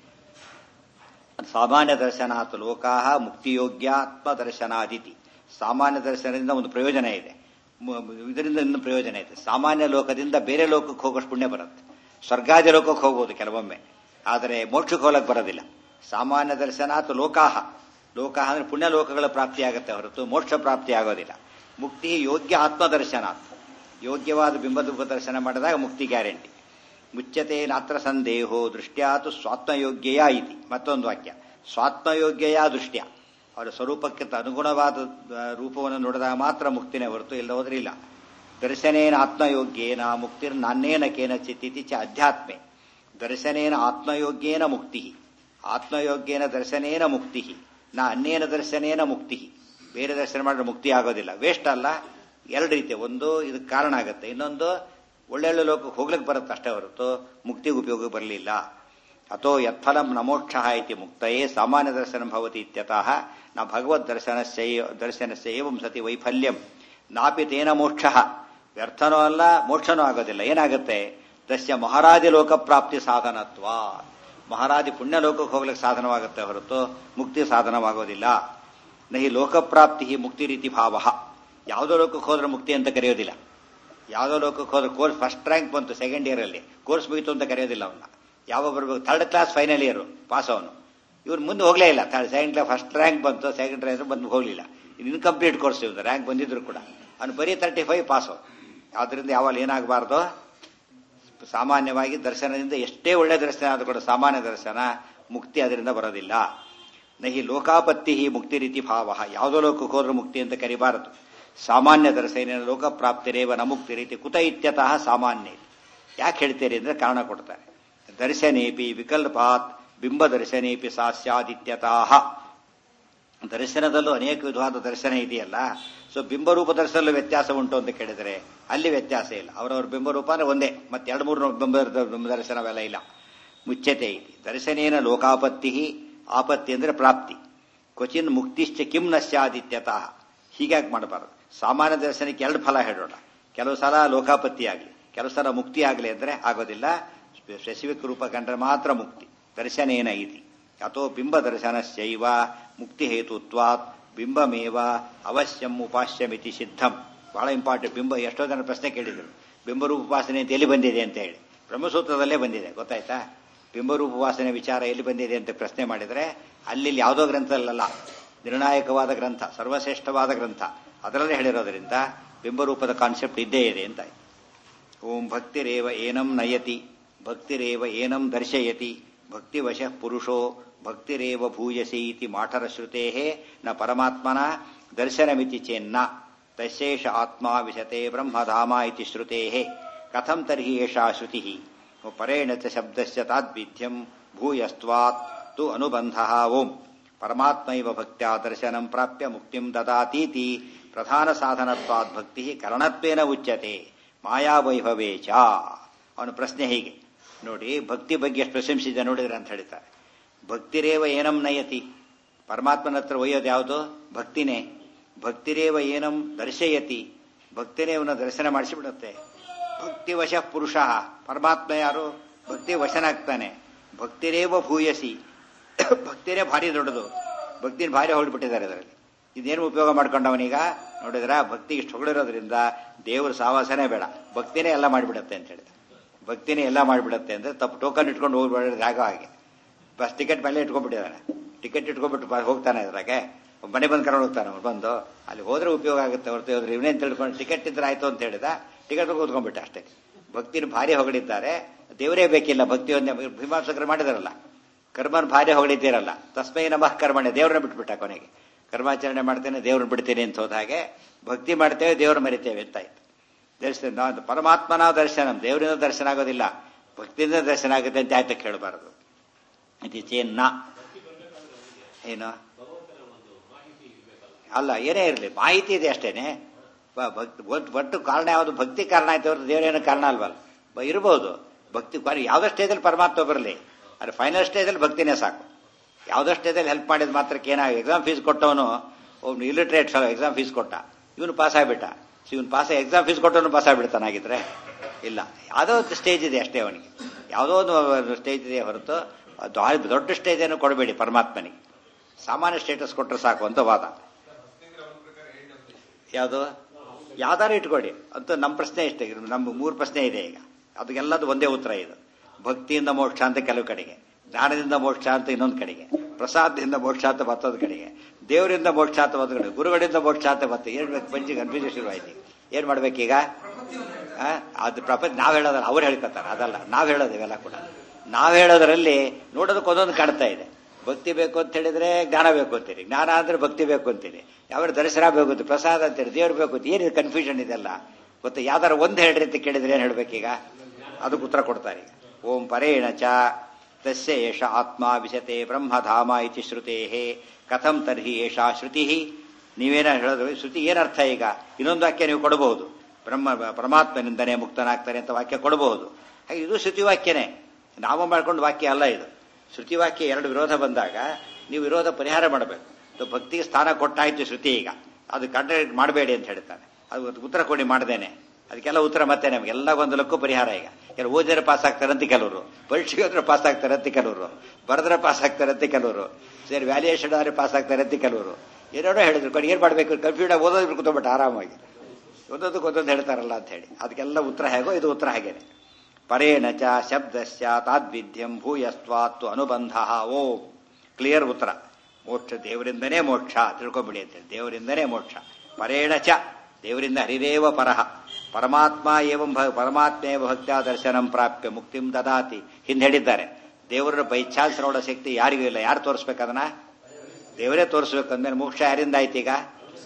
ಸಾಮಾನ್ಯ ದರ್ಶನಾತ್ ಲೋಕಾಹ ಮುಕ್ತಿಯೋಗ್ಯಾತ್ಮ ದರ್ಶನಾದಿತಿ ಸಾಮಾನ್ಯ ದರ್ಶನದಿಂದ ಒಂದು ಪ್ರಯೋಜನ ಇದೆ ಇದರಿಂದ ಇನ್ನು ಪ್ರಯೋಜನ ಇದೆ ಸಾಮಾನ್ಯ ಲೋಕದಿಂದ ಬೇರೆ ಲೋಕಕ್ಕೆ ಹೋಗೋಷ್ಟು ಪುಣ್ಯ ಬರುತ್ತೆ ಸ್ವರ್ಗಾದಿ ಲೋಕಕ್ಕೆ ಹೋಗ್ಬೋದು ಕೆಲವೊಮ್ಮೆ ಆದರೆ ಮೋಕ್ಷಕ್ಕೆ ಹೋಗಕ್ಕೆ ಬರೋದಿಲ್ಲ ಸಾಮಾನ್ಯ ದರ್ಶನಾತ್ ಲೋಕಾಹ ಲೋಕಾಹ ಅಂದ್ರೆ ಪುಣ್ಯ ಲೋಕಗಳ ಪ್ರಾಪ್ತಿ ಆಗುತ್ತೆ ಹೊರತು ಮೋಕ್ಷ ಪ್ರಾಪ್ತಿ ಆಗೋದಿಲ್ಲ ಮುಕ್ತಿ ಯೋಗ್ಯ ಆತ್ಮದರ್ಶನಾತ್ ಯೋಗ್ಯವಾದ ಬಿಂಬದೂಪ ದರ್ಶನ ಮಾಡಿದಾಗ ಮುಕ್ತಿ ಗ್ಯಾರಂಟಿ ಮುಚ್ಚತೆ ನಾತ್ರ ಸಂದೇಹೋ ದೃಷ್ಟ್ಯಾತು ಸ್ವಾತ್ಮಯೋಗ್ಯಯ ಇತಿ ಮತ್ತೊಂದು ವಾಕ್ಯ ಸ್ವಾತ್ಮಯೋಗ್ಯಯ ದೃಷ್ಟ್ಯ ಅವರ ಸ್ವರೂಪಕ್ಕೆ ಅನುಗುಣವಾದ ರೂಪವನ್ನು ನೋಡಿದಾಗ ಮಾತ್ರ ಮುಕ್ತಿನೇ ಹೊರತು ಇಲ್ಲ ಹೋದ್ರೆ ಇಲ್ಲ ದರ್ಶನೇನ ಆತ್ಮಯೋಗ್ಯೇನ ಮುಕ್ತಿರ್ ನಾನೇನ ಕೇನಚಿತ್ ಇತಿ ಚ ಅಧ್ಯಾತ್ಮೆ ದರ್ಶನೇನ ಆತ್ಮಯೋಗ್ಯೇನ ಮುಕ್ತಿ ಆತ್ಮಯೋಗ್ಯೇನ ದರ್ಶನೇನ ಮುಕ್ತಿ ನಾ ಅನ್ಯೇನ ದರ್ಶನೇನ ಮುಕ್ತಿ ಬೇರೆ ದರ್ಶನ ಮಾಡಿದ್ರೆ ಮುಕ್ತಿ ಆಗೋದಿಲ್ಲ ವೇಸ್ಟ್ ಅಲ್ಲ ಎರಡು ರೀತಿ ಒಂದು ಇದಕ್ಕೆ ಕಾರಣ ಆಗುತ್ತೆ ಇನ್ನೊಂದು ಒಳ್ಳೊಳ್ಳೆ ಲೋಕಕ್ಕೆ ಹೋಗ್ಲಿಕ್ಕೆ ಬರುತ್ತೆ ಅಷ್ಟೇ ಹೊರತು ಮುಕ್ತಿಗೆ ಉಪಯೋಗ ಬರಲಿಲ್ಲ ಅಥೋ ಯತ್ಫಲಂ ನಮೋಕ್ಷ ಇತಿ ಮುಕ್ತಯೇ ಸಾಮಾನ್ಯ ದರ್ಶನ ಭವತಿ ಇತ್ಯತಃ ನ ಭಗವದ್ ದರ್ಶನಸ್ಯ ದರ್ಶನಸ್ಯ ಏವಂ ಸತಿ ವೈಫಲ್ಯಂ ನಾಪಿ ತೇನ ಮೋಕ್ಷ ವ್ಯರ್ಥನೂ ಅಲ್ಲ ಮೋಕ್ಷನೂ ಆಗೋದಿಲ್ಲ ಏನಾಗುತ್ತೆ ತಸ್ಯ ಮಹಾರಾಜ ಲೋಕ ಪ್ರಾಪ್ತಿ ಸಾಧನತ್ವ ಮಹಾರಾಜಿ ಪುಣ್ಯ ಲೋಕಕ್ಕೆ ಹೋಗ್ಲಿಕ್ಕೆ ಸಾಧನವಾಗುತ್ತೆ ಹೊರತು ಮುಕ್ತಿ ಸಾಧನವಾಗೋದಿಲ್ಲ ನಹಿ ಲೋಕಪ್ರಾಪ್ತಿ ಮುಕ್ತಿ ರೀತಿ ಭಾವ ಯಾವುದೋ ಲೋಕಕ್ಕೆ ಹೋದ್ರೆ ಮುಕ್ತಿ ಅಂತ ಕರೆಯೋದಿಲ್ಲ ಯಾವುದೋ ಲೋಕಕ್ಕೆ ಹೋದ್ರೆ ಕೋರ್ಸ್ ಫಸ್ಟ್ ರ್ಯಾಂಕ್ ಬಂತು ಸೆಕೆಂಡ್ ಇಯರ್ ಅಲ್ಲಿ ಕೋರ್ಸ್ ಮುಗಿತು ಅಂತ ಕರೆಯೋದಿಲ್ಲ ಅವನ್ನ ಯಾವ ಬರಬೇಕು third class final year pass ಅವನು ಇವ್ರು ಮುಂದೆ ಹೋಗ್ಲೇ ಇಲ್ಲ third second class first rank ಬಂತು ಸೆಕೆಂಡ್ ರ್ಯಾಂಕ್ ಬಂದು ಹೋಗ್ಲಿಲ್ಲ ಇನ್ಕಂಪ್ಲೀಟ್ ಕೋರ್ಸ್ ಇವ್ದು ರ್ಯಾಂಕ್ ಬಂದಿದ್ರು ಕೂಡ ಅವನು ಬರೀ ತರ್ಟಿ ಫೈವ್ ಪಾಸ್ ಆದ್ರಿಂದ ಯಾವಾಗ ಏನಾಗಬಾರ್ದು ಸಾಮಾನ್ಯವಾಗಿ ದರ್ಶನದಿಂದ ಎಷ್ಟೇ ಒಳ್ಳೆ ದರ್ಶನ ಆದ್ರೂ ಕೂಡ ಸಾಮಾನ್ಯ ದರ್ಶನ ಮುಕ್ತಿ ಅದರಿಂದ ಬರೋದಿಲ್ಲ ನಹಿ ಲೋಕಾಪತ್ತಿ ಮುಕ್ತಿ ರೀತಿ ಭಾವ ಯಾವುದೋ ಲೋಕಕ್ಕೆ ಹೋದ್ರೆ ಮುಕ್ತಿ ಅಂತ ಕರಿಬಾರದು ಸಾಮಾನ್ಯ ದರ್ಶನ ಲೋಕ ಪ್ರಾಪ್ತಿರೇವ ನ ಮುಕ್ತಿ ರೀತಿ ಕುತ ಇತ್ಯತಃ ಸಾಮಾನ್ಯ ಯಾಕೆ ಹೇಳ್ತೀರಿ ಅಂದ್ರೆ ಕಾರಣ ಕೊಡ್ತಾರೆ ದರ್ಶನೇಪಿ ವಿಕಲ್ಪಾತ್ ಬಿಂಬ ದರ್ಶನೇಪಿ ಸಾ ಸ್ಯಾದಿತ್ಯತಃ ದರ್ಶನದಲ್ಲೂ ಅನೇಕ ವಿಧವಾದ ದರ್ಶನ ಇದೆಯಲ್ಲ ಸೊ ಬಿಂಬರೂಪ ದರ್ಶನದಲ್ಲೂ ವ್ಯತ್ಯಾಸ ಉಂಟು ಅಂತ ಕೇಳಿದರೆ ಅಲ್ಲಿ ವ್ಯತ್ಯಾಸ ಇಲ್ಲ ಅವರವ್ರ ಬಿಂಬರೂಪ ಅಂದ್ರೆ ಒಂದೇ ಮತ್ತೆ ಎರಡು ಮೂರು ಬಿಂಬ ಬಿಂಬ ದರ್ಶನವೆಲ್ಲ ಇಲ್ಲ ಮುಚ್ಚತೆ ಇದೆ ದರ್ಶನೇನ ಲೋಕಾಪತ್ತಿ ಆಪತ್ತಿ ಅಂದ್ರೆ ಪ್ರಾಪ್ತಿ ಕ್ವಚಿನ್ ಮುಕ್ತಿಶ್ಚ ಕಿಂ ನ ಸ್ಯಾದಿತ್ಯತಃ ಹೀಗಾಗಿ ಮಾಡಬಾರದು ಸಾಮಾನ್ಯ ದರ್ಶನಕ್ಕೆ ಎರಡು ಫಲ ಹೇಳೋಣ ಕೆಲವು ಸಲ ಲೋಕಾಪತ್ತಿ ಆಗಲಿ ಕೆಲವು ಸಲ ಮುಕ್ತಿ ಆಗಲಿ ಅಂದ್ರೆ ಆಗೋದಿಲ್ಲ ಸ್ಪೆಸಿಫಿಕ್ ರೂಪ ಕಂಡ್ರೆ ಮಾತ್ರ ಮುಕ್ತಿ ದರ್ಶನೇನ ಇತಿ ಅಥೋ ಬಿಂಬ ದರ್ಶನಶ್ಚೈವ ಮುಕ್ತಿ ಹೇತುತ್ವಾತ್ ಬಿಂಬಮೇವ ಅವಶ್ಯಂ ಉಪಾಸ್ಯಮಿತಿ ಸಿದ್ಧಂ ಬಹಳ ಇಂಪಾರ್ಟೆಂಟ್ ಬಿಂಬ ಎಷ್ಟೋ ಜನ ಪ್ರಶ್ನೆ ಕೇಳಿದರು ಬಿಂಬರೂಪ ಉಪಾಸನೆ ಅಂತ ಎಲ್ಲಿ ಬಂದಿದೆ ಅಂತ ಹೇಳಿ ಬ್ರಹ್ಮಸೂತ್ರದಲ್ಲೇ ಬಂದಿದೆ ಗೊತ್ತಾಯ್ತಾ ಬಿಂಬರೂಪ ಉಪಾಸನೆ ವಿಚಾರ ಎಲ್ಲಿ ಬಂದಿದೆ ಅಂತ ಪ್ರಶ್ನೆ ಮಾಡಿದರೆ ಅಲ್ಲಿ ಯಾವುದೋ ಗ್ರಂಥದಲ್ಲ ನಿರ್ಣಾಯಕವಾದ ಗ್ರಂಥ ಸರ್ವಶ್ರೇಷ್ಠವಾದ ಗ್ರಂಥ ಅದರಲ್ಲೇ ಹೇಳಿರೋದ್ರಿಂದ ಬಿಂಬರೂಪದ ಕಾನ್ಸೆಪ್ಟ್ ಇದ್ದೇ ಇದೆ ಅಂತ ಓಂ ಭಕ್ತಿರೇವ ಏನಂ ನಯತಿ ಭಕ್ತಿರೇವ ಏನಂ ದರ್ಶಯತಿ ಭಕ್ತಿವಶ ಪುರುಷೋ ಭಕ್ತಿರೇವ ಭೂಯಸಿ ಇತಿ ಮಾಠರ ಶ್ರುತೇ ನ ಪರಮಾತ್ಮನ ದರ್ಶನಮಿತಿ ಚೇನ್ನ ತಶೇಷ ಆತ್ಮ ವಿಶತೆ ಬ್ರಹ್ಮಧಾಮ ಇತಿ ಶ್ರುತೇ ಕಥಂ ತರ್ಹಿ ಏಷಾ ಶ್ರುತಿ ಪರೇಣ ಚ ಶಬ್ದಸ್ಯ ತಾದ್ವಿಧ್ಯಂ ಭೂಯಸ್ತ್ವಾತ್ ತು ಅನುಬಂಧ ಓಂ ಪರಮಾತ್ಮೈವ ಭಕ್ತ್ಯಾ ದರ್ಶನಂ ಪ್ರಾಪ್ಯ ಮುಕ್ತಿಂ ದದಾತೀತಿ ಪ್ರಧಾನ ಸಾಧನತ್ವಾದ್ ಭಕ್ತಿ ಕರಣತ್ವೇನ ಉಚ್ಯತೆ ಮಾಯಾವೈಭವೇ ಚ ಅವನ ಪ್ರಶ್ನೆ ಹೀಗೆ ನೋಡಿ ಭಕ್ತಿ ಬಗ್ಗೆ ಎಷ್ಟು ಪ್ರಶಂಸಿದೆ ನೋಡಿದ್ರೆ ಅಂತ ಹೇಳ್ತಾರೆ ಭಕ್ತಿರೇವ ಏನಂ ನಯತಿ ಪರಮಾತ್ಮನ ಹತ್ರ ಒಯ್ಯೋದು ಯಾವುದು ಭಕ್ತಿನೇ ಭಕ್ತಿರೇವ ಏನಂ ದರ್ಶಯತಿ ಭಕ್ತಿನೇ ಅವನ ದರ್ಶನ ಮಾಡಿಸಿಬಿಡುತ್ತೆ ಭಕ್ತಿವಶ ಪುರುಷ ಪರಮಾತ್ಮ ಯಾರು ಭಕ್ತಿ ವಶನಾಗ್ತಾನೆ ಭಕ್ತಿರೇವ ಭೂಯಸಿ ಭಕ್ತಿರೇ ಭಾರಿ ದೊಡ್ಡದು ಭಕ್ತಿನ ಭಾರಿ ಹೊಳ್ಬಿಟ್ಟಿದ್ದಾರೆ ಅದರಲ್ಲಿ ಇದೇನು ಉಪಯೋಗ ಮಾಡ್ಕೊಂಡವನೀಗ ನೋಡಿದ್ರ ಭಕ್ತಿ ಇಷ್ಟು ಹೊಗಳಿರೋದ್ರಿಂದ ದೇವ್ರ ಸಾವಾಸನೇ ಬೇಡ ಭಕ್ತಿನೇ ಎಲ್ಲ ಮಾಡಿಬಿಡತ್ತೆ ಅಂತ ಹೇಳಿದ ಭಕ್ತಿನೇ ಎಲ್ಲ ಮಾಡಿಬಿಡತ್ತೆ ಅಂದ್ರೆ ತಪ್ಪು ಟೋಕನ್ ಇಟ್ಕೊಂಡು ಹೋಗ್ಬಿಡೋದು ಜಾಗ ಹಾಗೆ ಬಸ್ ಟಿಕೆಟ್ ಮೇಲೆ ಇಟ್ಕೊಂಡ್ಬಿಟ್ಟಿದ್ದಾನೆ ಟಿಕೆಟ್ ಇಟ್ಕೊಂಡ್ಬಿಟ್ಟು ಬ- ಹೋಗ್ತಾನೆ ಅದ್ರಾಗೆ ಮನೆ ಬಂದು ಕರ್ಕೊಂಡು ಹೋಗ್ತಾನೆ ಅವ್ನು ಬಂದು ಅಲ್ಲಿ ಹೋದ್ರೆ ಉಪಯೋಗ ಆಗುತ್ತೆ ಹೊರತು ಹೋದ್ರೆ ಇವನೇನ್ ತಿಳ್ಕೊಂಡು ಟಿಕೆಟ್ ಇದ್ರೆ ಆಯ್ತು ಅಂತ ಹೇಳಿದ ಟಿಕೆಟ್ ಕೂತ್ಕೊಂಡ್ಬಿಟ್ಟೆ ಅಷ್ಟೇ ಭಕ್ತಿನ ಭಾರಿ ಹೊಗಳಿದ್ದಾರೆ ದೇವರೇ ಬೇಕಿಲ್ಲ ಭಕ್ತಿ ಒಂದೇ ಭೀಮಾಸಕರು ಮಾಡಿದಾರಲ್ಲ ಕರ್ಮನ್ ಭಾರಿ ಹೊಗಳಿದ್ದೀರಲ್ಲ ತಸ್ಮೈ ನಮಃ ಕರ್ಮಣೆ ದೇವ್ರನ್ನ ಬಿಟ್ಬಿಟ್ಟ ಕೊನೆಗೆ ಕರ್ಮಾಚರಣೆ ಮಾಡ್ತೇನೆ ದೇವ್ರನ್ನ ಬಿಡ್ತೇನೆ ಅಂತ ಹೋದ ಹಾಗೆ ಭಕ್ತಿ ಮಾಡ್ತೇವೆ ದೇವ್ರ ಮರಿತೇವೆ ಅಂತ ಆಯ್ತು ದರ್ಶನ ನಾವು ಪರಮಾತ್ಮನ ದರ್ಶನ ದೇವರಿಂದ ದರ್ಶನ ಆಗೋದಿಲ್ಲ ಭಕ್ತಿಯಿಂದ ದರ್ಶನ ಆಗುತ್ತೆ ಅಂತ ಆಯ್ತಕ್ಕೆ ಹೇಳಬಾರದು ಇದು ಚೇನ್ನ ಏನು ಅಲ್ಲ ಏನೇ ಇರಲಿ ಮಾಹಿತಿ ಇದೆ ಅಷ್ಟೇನೆ ಬ- ಭಕ್ತಿ ಒಟ್ಟು- ಒಟ್ಟು ಕಾರಣ ಯಾವುದು ಭಕ್ತಿ ಕಾರಣ ಆಯ್ತು ಅವ್ರದ್ದು ದೇವರೇನು ಕಾರಣ ಅಲ್ವಲ್ಲ ಬ- ಇರ್ಬೋದು ಭಕ್ತಿ ಕಾರಣ ಯಾವುದೋ ಸ್ಟೇಜಲ್ಲಿ ಪರಮಾತ್ಮ ಬರಲಿ ಅದು ಫೈನಲ್ ಸ್ಟೇಜಲ್ಲಿ ಭಕ್ತಿನೇ ಸಾಕು ಯಾವುದೋ ಸ್ಟೇಜಲ್ಲಿ ಹೆಲ್ಪ್ ಮಾಡಿದ ಮಾತ್ರಕ್ಕೆ ಏನಾಗ ಎಕ್ಸಾಮ್ ಫೀಸ್ ಕೊಟ್ಟವನು ಒಬ್ನು ಇಲಿಟ್ರೇಟ್ ಫೆಲೋ ಎಕ್ಸಾಮ್ ಫೀಸ್ ಕೊಟ್ಟ ಇವನು ಪಾಸ್ ಆಗ್ಬಿಟ್ಟ ಇವನು ಪಾಸ್ ಎಕ್ಸಾಮ್ ಫೀಸ್ ಕೊಟ್ಟವನು ಪಾಸ್ ಆಗ್ಬಿಡ್ತಾನಾಗಿದ್ರೆ ಇಲ್ಲ ಯಾವುದೋ ಒಂದು ಸ್ಟೇಜ್ ಇದೆ ಅಷ್ಟೇ ಅವನಿಗೆ ಯಾವುದೋ ಒಂದು ಸ್ಟೇಜ್ ಇದೆ ಹೊರತು ಅದು ದೊಡ್ಡ ಸ್ಟೇಜ್ ಏನು ಕೊಡಬೇಡಿ ಪರಮಾತ್ಮನಿಗೆ ಸಾಮಾನ್ಯ ಸ್ಟೇಟಸ್ ಕೊಟ್ಟರೆ ಸಾಕು ಅಂತ ವಾದ ಯಾವುದು ಯಾವ್ದಾರು ಇಟ್ಕೊಡಿ ಅಂತ ನಮ್ಮ ಪ್ರಶ್ನೆ ಇಷ್ಟೇ ನಮ್ಮ ಮೂರು ಪ್ರಶ್ನೆ ಇದೆ ಈಗ ಅದಕ್ಕೆಲ್ಲದು ಒಂದೇ ಉತ್ತರ ಇದು ಭಕ್ತಿಯಿಂದ ಮೋಕ್ಷ ಅಂತ ಕೆಲವು ಕಡೆಗೆ ಜ್ಞಾನದಿಂದ ಮೋಕ್ಷ ಅಂತ ಇನ್ನೊಂದು ಕಡೆಗೆ ಪ್ರಸಾದದಿಂದ ಮೋಕ್ಷ ಅಂತ ಮತ್ತೊಂದು ಕಡೆಗೆ ದೇವರಿಂದ ಮೋಕ್ಷ ಅಂತ ಒಂದು ಕಡೆ ಗುರುಗಳಿಂದ ಮೋಕ್ಷ ಅಂತ ಮತ್ತೆ ಏನ್ ಬೇಕು ಪಂಚಿ ಕನ್ಫ್ಯೂಷನ್ ಶುರುವಾಯ್ತು ಏನ್ ಮಾಡ್ಬೇಕೀಗ ಆ, ಅದು ಪ್ರಪಂಚ ನಾವ್ ಹೇಳೋದಲ್ಲ ಅವ್ರು ಹೇಳ್ಕೊತಾರ ಅದಲ್ಲ ನಾವ್ ಹೇಳೋದು ಇವೆಲ್ಲ ಕೂಡ ನಾವ್ ಹೇಳೋದ್ರಲ್ಲಿ ನೋಡೋದಕ್ಕೆ ಒಂದೊಂದು ಕಾಣ್ತಾ ಇದೆ ಭಕ್ತಿ ಬೇಕು ಅಂತ ಹೇಳಿದ್ರೆ ಜ್ಞಾನ ಬೇಕು ಅಂತೀರಿ ಜ್ಞಾನ ಅಂದ್ರೆ ಭಕ್ತಿ ಬೇಕು ಅಂತೀರಿ ಯಾವ ದರ್ಶನ ಬೇಕು ಅಂತ ಪ್ರಸಾದ ಅಂತೀರಿ ದೇವ್ರು ಬೇಕು ಅಂತ ಏನಿದೆ ಕನ್ಫ್ಯೂಷನ್ ಇದೆಲ್ಲ ಗೊತ್ತಾ ಯಾವ್ದಾರ ಒಂದು ಹೇಳ್ರಿ ಅಂತ ಕೇಳಿದ್ರೆ ಏನ್ ಹೇಳ್ಬೇಕೀಗ ಅದಕ್ಕೆ ಉತ್ತರ ಕೊಡ್ತಾರೆ ಈಗ ಓಂ ಪರೇಣ ಚ ತಸ್ಯ ಏಷ ಆತ್ಮ ವಿಶತೆ ಬ್ರಹ್ಮಧಾಮ ಇತಿ ಶ್ರುತೇ ಕಥಂ ತರ್ಹಿ ಏಷಾ ಶ್ರುತಿ ನೀವೇನ ಹೇಳಿದ್ರು ಶ್ರುತಿ ಏನರ್ಥ ಈಗ ಇನ್ನೊಂದು ವಾಕ್ಯ ನೀವು ಕೊಡಬಹುದು ಬ್ರಹ್ಮ ಪರಮಾತ್ಮನಿಂದನೇ ಮುಕ್ತನಾಗ್ತಾನೆ ಅಂತ ವಾಕ್ಯ ಕೊಡಬಹುದು ಹಾಗೆ ಇದು ಶ್ರುತಿ ವಾಕ್ಯನೇ ನಾವು ಮಾಡ್ಕೊಂಡು ವಾಕ್ಯ ಅಲ್ಲ ಇದು ಶ್ರುತಿ ವಾಕ್ಯ ಎರಡು ವಿರೋಧ ಬಂದಾಗ ನೀವು ವಿರೋಧ ಪರಿಹಾರ ಮಾಡಬೇಕು ಇದು ಭಕ್ತಿಗೆ ಸ್ಥಾನ ಕೊಟ್ಟಾಯ್ತು ಶ್ರುತಿ ಈಗ ಅದು ಕಾಂಟ್ರಾಕ್ಟ್ ಮಾಡಬೇಡಿ ಅಂತ ಹೇಳ್ತಾನೆ ಅದು ಉತ್ತರ ಕೊಡಿ ಮಾಡ್ದೇನೆ ಅದಕ್ಕೆಲ್ಲ ಉತ್ತರ ಮತ್ತೆ ನಮಗೆ ಎಲ್ಲ ಗೊಂದಲಕ್ಕೂ ಪರಿಹಾರ ಈಗ ಕೆಲವು ಓದಿದ್ರೆ ಪಾಸ್ ಆಗ್ತಾರಂತೆ ಕೆಲವರು ಪರೀಕ್ಷೆಗೆ ಹೋದ್ರೆ ಪಾಸ್ ಆಗ್ತಾರಂತೆ ಕೆಲವರು ಬರೆದ್ರೆ ಪಾಸ್ ಆಗ್ತಾರಂತೆ ಕೆಲವರು ಸರಿ ವ್ಯಾಲ್ಯೂಯೇಷನ್ ಆದ್ರೆ ಪಾಸ್ ಆಗ್ತಾರಂತೆ ಕೆಲವರು ಏನೇನೋ ಹೇಳಿದ್ರು ಕಡೆ ಏನ್ ಮಾಡ್ಬೇಕು ಕನ್ಫ್ಯೂಡ್ ಓದೋದ್ರು ಕೂತ್ಬಿಟ್ಟು ಆರಾಮಾಗಿ ಒಂದೊಂದಕ್ಕೆ ಒಂದೊಂದು ಹೇಳ್ತಾರಲ್ಲ ಅಂತ ಹೇಳಿ ಅದಕ್ಕೆಲ್ಲ ಉತ್ತರ ಹೇಗೋ ಇದು ಉತ್ತರ ಹಾಗೇನೆ ಪರೇಣ ಚ ಶಬ್ದಸ್ಯ ತಾದ್ವಿದ್ಯಂ ಭೂಯಸ್ವಾತ್ತು ಅನುಬಂಧ ಓ ಕ್ಲಿಯರ್ ಉತ್ತರ ಮೋಕ್ಷ ದೇವರಿಂದನೇ ಮೋಕ್ಷ ತಿಳ್ಕೊಂಬಿಡಿ ಅಂತೇಳಿ ದೇವರಿಂದನೇ ಮೋಕ್ಷ ಪರೇಣ ಚ ದೇವರಿಂದ ಹರಿರೇವ ಪರಹ ಪರಮಾತ್ಮ ಏವಂ ಭ ಪರಮಾತ್ಮೇವ ಭಕ್ತ್ಯಾ ದರ್ಶನಂ ಪ್ರಾಪ್ಯ ಮುಕ್ತಿಂ ದದಾತಿ ಹಿಂದೆ ಹೇಳಿದ್ದಾರೆ ದೇವರ ಬೈ ಚಾನ್ಸ್ ನೋಡೋ ಶಕ್ತಿ ಯಾರಿಗೂ ಇಲ್ಲ ಯಾರು ತೋರಿಸ್ಬೇಕದನ್ನ ದೇವರೇ ತೋರಿಸ್ಬೇಕು ಅಂದ್ಮೇಲೆ ಮೋಕ್ಷ ಯಾರಿಂದ ಆಯ್ತು ಈಗ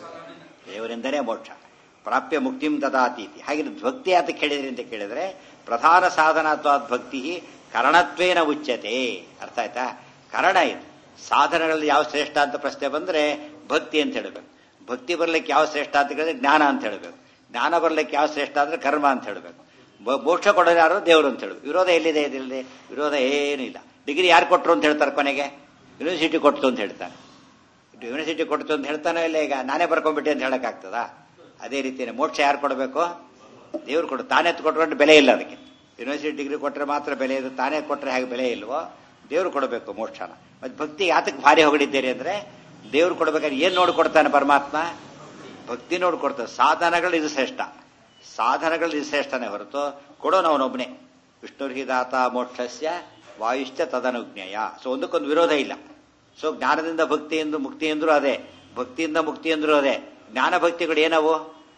ದೇವರಿಂದನೇ ಮೋಕ್ಷ ಪ್ರಾಪ್ಯ ಮುಕ್ತಿಂ ದದಾತೀತಿ ಹಾಗೆ ಭಕ್ತಿ ಅಂತ ಕೇಳಿದ್ರಿ ಅಂತ ಕೇಳಿದ್ರೆ ಪ್ರಧಾನ ಸಾಧನತ್ವಾದ ಭಕ್ತಿ ಕರಣತ್ವೇನ ಉಚ್ಯತೆ ಅರ್ಥ ಆಯ್ತಾ ಕರಣ ಇದು ಸಾಧನಗಳಲ್ಲಿ ಯಾವ ಶ್ರೇಷ್ಠ ಅಂತ ಪ್ರಶ್ನೆ ಬಂದ್ರೆ ಭಕ್ತಿ ಅಂತ ಹೇಳಬೇಕು ಭಕ್ತಿ ಬರ್ಲಿಕ್ಕೆ ಯಾವ ಶ್ರೇಷ್ಠ ಅಂತ ಕೇಳಿದ್ರೆ ಜ್ಞಾನ ಅಂತ ಹೇಳಬೇಕು ಜ್ಞಾನ ಬರ್ಲಿಕ್ಕೆ ಯಾವ ಶ್ರೇಷ್ಠ ಅಂದ್ರೆ ಕರ್ಮ ಅಂತ ಹೇಳಬೇಕು ಮೋಕ್ಷ ಕೊಡೋದು ಯಾರು ದೇವರು ಅಂತ ಹೇಳಬೇಕು ವಿರೋಧ ಎಲ್ಲಿದೆ ಇದಿಲ್ಲದೆ ವಿರೋಧ ಏನೂ ಇಲ್ಲ ಡಿಗ್ರಿ ಯಾರು ಕೊಟ್ಟರು ಅಂತ ಹೇಳ್ತಾರೆ ಕೊನೆಗೆ ಯೂನಿವರ್ಸಿಟಿ ಕೊಟ್ಟು ಅಂತ ಹೇಳ್ತಾರೆ ಯೂನಿವರ್ಸಿಟಿ ಕೊಡ್ತು ಅಂತ ಹೇಳ್ತಾನೋ ಇಲ್ಲ ಈಗ ನಾನೇ ಬರ್ಕೊಂಡ್ಬಿಟ್ಟೆ ಅಂತ ಹೇಳಕ್ಕಾಗ್ತದಾ ಅದೇ ರೀತಿಯೇ ಮೋಕ್ಷ ಯಾರು ಕೊಡಬೇಕು ದೇವ್ರು ಕೊಡು ತಾನೇ ಕೊಟ್ಕೊಂಡು ಬೆಲೆ ಇಲ್ಲ ಅದಕ್ಕೆ ಯೂನಿವರ್ಸಿಟಿ ಡಿಗ್ರಿ ಕೊಟ್ಟರೆ ಮಾತ್ರ ಬೆಲೆ ಇದೆ ತಾನೇ ಕೊಟ್ಟರೆ ಹಾಗೆ ಬೆಲೆ ಇಲ್ವೋ ದೇವ್ರು ಕೊಡಬೇಕು ಮೋಕ್ಷನ ಮತ್ತೆ ಭಕ್ತಿ ಯಾತಕ್ಕೆ ಭಾರಿ ಹೊಗಳಿದ್ದೀರಿ ಅಂದ್ರೆ ದೇವ್ರು ಕೊಡ್ಬೇಕಾದ್ರೆ ಏನ್ ನೋಡಿ ಕೊಡ್ತಾನೆ ಪರಮಾತ್ಮ ಭಕ್ತಿ ನೋಡಿ ಕೊಡ್ತಾನೆ ಸಾಧನಗಳು ಇದು ಶ್ರೇಷ್ಠ ಸಾಧನಗಳು ಇದು ಶ್ರೇಷ್ಠನೇ ಹೊರತು ಕೊಡೋನು ಅವನೊಬ್ಬನೇ ವಿಷ್ಣುರ್ಹಿದಾತ ಮೋಕ್ಷಸ್ಯ ವಾಯುಶ್ಚ ತದನುಜ್ಞೇಯ ಸೊ ಒಂದಕ್ಕೊಂದು ವಿರೋಧ ಇಲ್ಲ ಸೊ ಜ್ಞಾನದಿಂದ ಭಕ್ತಿ ಎಂದು ಮುಕ್ತಿ ಎಂದ್ರು ಅದೇ ಭಕ್ತಿಯಿಂದ ಮುಕ್ತಿ ಎಂದ್ರು ಅದೇ ಜ್ಞಾನ ಭಕ್ತಿಗಳು ಏನವು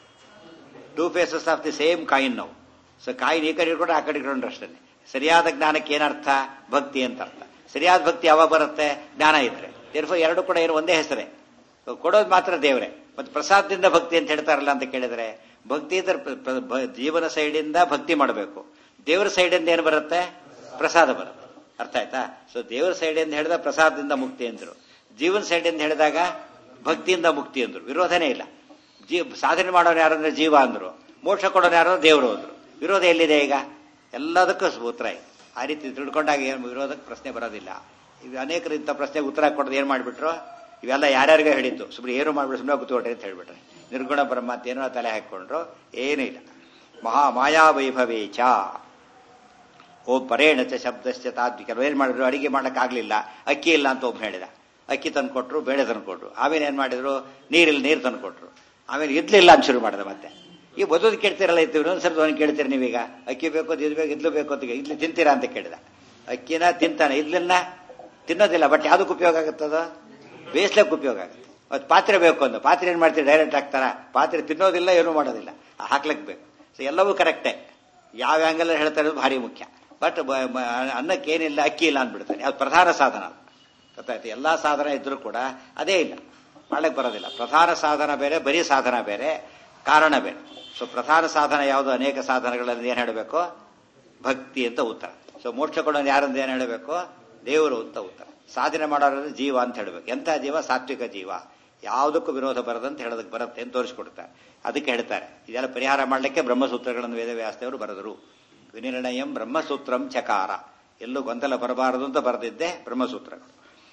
two faces of the same coin ನಾವು ಸೊ ಕಾಯಿನ್ ಈ ಕಡೆ ಇಟ್ಕೊಂಡ್ರೆ ಆ ಕಡೆ ಇಟ್ಕೊಂಡ್ರೆ ಅಷ್ಟೇ ಸರಿಯಾದ ಜ್ಞಾನಕ್ಕೆ ಏನರ್ಥ ಭಕ್ತಿ ಅಂತ ಅರ್ಥ ಸರಿಯಾದ ಭಕ್ತಿ ಯಾವಾಗ ಬರುತ್ತೆ ಜ್ಞಾನ ಇದ್ರೆ ದೇರ್ಫೋ ಎರಡು ಕೂಡ ಏನು ಒಂದೇ ಹೆಸರೇ ಕೊಡೋದು ಮಾತ್ರ ದೇವರೇ ಮತ್ತೆ ಪ್ರಸಾದದಿಂದ ಭಕ್ತಿ ಅಂತ ಹೇಳ್ತಾರಲ್ಲ ಅಂತ ಕೇಳಿದ್ರೆ ಭಕ್ತಿ ಇದ್ರೆ ಪ್ರ- ಪ್ರ- ಜೀವನ ಸೈಡಿಂದ ಭಕ್ತಿ ಮಾಡಬೇಕು ದೇವರ ಸೈಡಿಂದ ಏನು ಬರುತ್ತೆ ಪ್ರಸಾದ ಬರುತ್ತೆ ಅರ್ಥ ಆಯ್ತಾ ಸೊ ದೇವರ ಸೈಡಿಂದ ಹೇಳಿದ ಪ್ರಸಾದದಿಂದ ಮುಕ್ತಿ ಅಂದ್ರು ಜೀವನ ಸೈಡಿಂದ ಹೇಳಿದಾಗ ಭಕ್ತಿಯಿಂದ ಮುಕ್ತಿ ಅಂದ್ರು ವಿರೋಧನೇ ಇಲ್ಲ ಜೀವ ಸಾಧನೆ ಮಾಡೋನು ಯಾರಂದ್ರೆ ಜೀವ ಅಂದ್ರು ಮೋಕ್ಷ ಕೊಡೋನು ಯಾರು ದೇವರು ಅಂದ್ರು ವಿರೋಧ ಎಲ್ಲಿದೆ ಈಗ ಎಲ್ಲದಕ್ಕೂ ಉತ್ತರ ಇದೆ ಆ ರೀತಿ ತಿಳ್ಕೊಂಡಾಗ ಏನು ವಿರೋಧಕ್ಕೆ ಪ್ರಶ್ನೆ ಬರೋದಿಲ್ಲ ಈಗ ಅನೇಕರು ಇಂಥ ಪ್ರಶ್ನೆಗೆ ಉತ್ತರ ಕೊಡೋದು ಏನು ಮಾಡಿಬಿಟ್ರು ಇವೆಲ್ಲ ಯಾರ್ಯಾರಿಗೂ ಹೇಳಿದ್ದು ಸುಮ್ಮನೆ ಏನು ಮಾಡ್ಬಿಟ್ಟು ಸುಮ್ಮನೆ ಕೂತ್ಕೊಟ್ರಿ ಅಂತ ಹೇಳ್ಬಿಟ್ರೆ ನಿರ್ಗುಣ ಬ್ರಹ್ಮ ಅಂತ ಏನೋ ತಲೆ ಹಾಕೊಂಡ್ರು ಏನೂ ಇಲ್ಲ ಮಹಾ ಮಾಯಾ ವೈಭವೇಚ ಓ ಪರೇಣ ಚ ಶಬ್ದಶ್ಚ ತಾದ್ವಿ ಕೆಲವು ಏನು ಮಾಡಿದ್ರು ಅಡಿಗೆ ಮಾಡೋಕ್ಕಾಗಲಿಲ್ಲ ಅಕ್ಕಿ ಇಲ್ಲ ಅಂತ ಒಬ್ಬ ಹೇಳಿದ ಅಕ್ಕಿ ತಂದು ಕೊಟ್ಟರು ಬೇಳೆ ತಂದು ಕೊಟ್ರು ಆಮೇಲೆ ಏನು ಮಾಡಿದ್ರು ನೀರಿಲ್ಲ ನೀರು ತಂದು ಕೊಟ್ರು ಆಮೇಲೆ ಇದ್ಲಿಲ್ಲ ಅಂತ ಶುರು ಮಾಡಿದೆ ಮತ್ತೆ ಈ ಬದುದು ಕೇಳ್ತಿರಲ್ಲ ಇತ್ತು ಇನ್ನೊಂದ್ಸರಿ ಅವನು ಕೇಳ್ತೀರಿ ನೀವೀಗ ಅಕ್ಕಿ ಬೇಕು ಇದು ಬೇಕು ಇದ್ಲು ಬೇಕು ಅಂತ ಇದ್ಲು ತಿಂತೀರಾ ಅಂತ ಕೇಳಿದ ಅಕ್ಕಿನ ತಿಂತಾನೆ ಇದ್ಲನ್ನ ತಿನ್ನೋದಿಲ್ಲ ಬಟ್ ಯಾವುದಕ್ಕೆ ಉಪಯೋಗ ಆಗುತ್ತದ ಬೇಯಿಸ್ಲಿಕ್ಕೆ ಉಪಯೋಗ ಆಗುತ್ತೆ ಮತ್ತು ಪಾತ್ರೆ ಬೇಕು ಅಂದ ಪಾತ್ರೆ ಏನು ಮಾಡ್ತೀರಿ ಡೈರೆಕ್ಟ್ ಹಾಕ್ತಾರ ಪಾತ್ರೆ ತಿನ್ನೋದಿಲ್ಲ ಏನೂ ಮಾಡೋದಿಲ್ಲ ಹಾಕ್ಲಿಕ್ಕೆ ಬೇಕು ಸೊ ಎಲ್ಲವೂ ಕರೆಕ್ಟೇ ಯಾವ ಆ್ಯಂಗಲ್ ಹೇಳ್ತಾ ಇರೋದು ಭಾರಿ ಮುಖ್ಯ ಬಟ್ ಅನ್ನಕ್ಕೆ ಏನಿಲ್ಲ ಅಕ್ಕಿ ಇಲ್ಲ ಅಂದ್ಬಿಡ್ತಾನೆ ಅದು ಪ್ರಧಾನ ಸಾಧನ ಅದು ಗೊತ್ತಾಯ್ತು ಎಲ್ಲ ಸಾಧನ ಇದ್ರೂ ಕೂಡ ಅದೇ ಇಲ್ಲ ಮಾಡಕ್ಕೆ ಬರೋದಿಲ್ಲ ಪ್ರಧಾನ ಸಾಧನ ಬೇರೆ ಬರೀ ಸಾಧನ ಬೇರೆ ಕಾರಣ ಬೇರೆ ಸೊ ಪ್ರಧಾನ ಸಾಧನ ಯಾವುದು ಅನೇಕ ಸಾಧನಗಳಲ್ಲಿ ಏನು ಹೇಳಬೇಕು ಭಕ್ತಿ ಅಂತ ಉತ್ತರ ಸೊ ಮೋಕ್ಷ ಕೊಡೋನು ಯಾರಂತ ಏನು ಹೇಳಬೇಕು ದೇವರು ಅಂತ ಉತ್ತರ ಸಾಧನೆ ಮಾಡೋದ್ರೆ ಜೀವ ಅಂತ ಹೇಳಬೇಕು ಎಂಥ ಜೀವ ಸಾತ್ವಿಕ ಜೀವ ಯಾವುದಕ್ಕೂ ವಿರೋಧ ಬರದಂತ ಹೇಳೋದಕ್ಕೆ ಬರುತ್ತೆ ಅಂತ ತೋರಿಸ್ಕೊಡ್ತಾರೆ ಅದಕ್ಕೆ ಹೇಳ್ತಾರೆ ಇದೆಲ್ಲ ಪರಿಹಾರ ಮಾಡಲಿಕ್ಕೆ ಬ್ರಹ್ಮಸೂತ್ರಗಳನ್ನು ವೇದವ್ಯಾಸದೇವರು ಬರೆದರು ವಿನಿರ್ಣಯಂ ಬ್ರಹ್ಮಸೂತ್ರಂ ಚಕಾರ ಎಲ್ಲೂ ಗೊಂದಲ ಬರಬಾರದು ಅಂತ ಬರೆದಿದ್ದೆ ಬ್ರಹ್ಮಸೂತ್ರಗಳು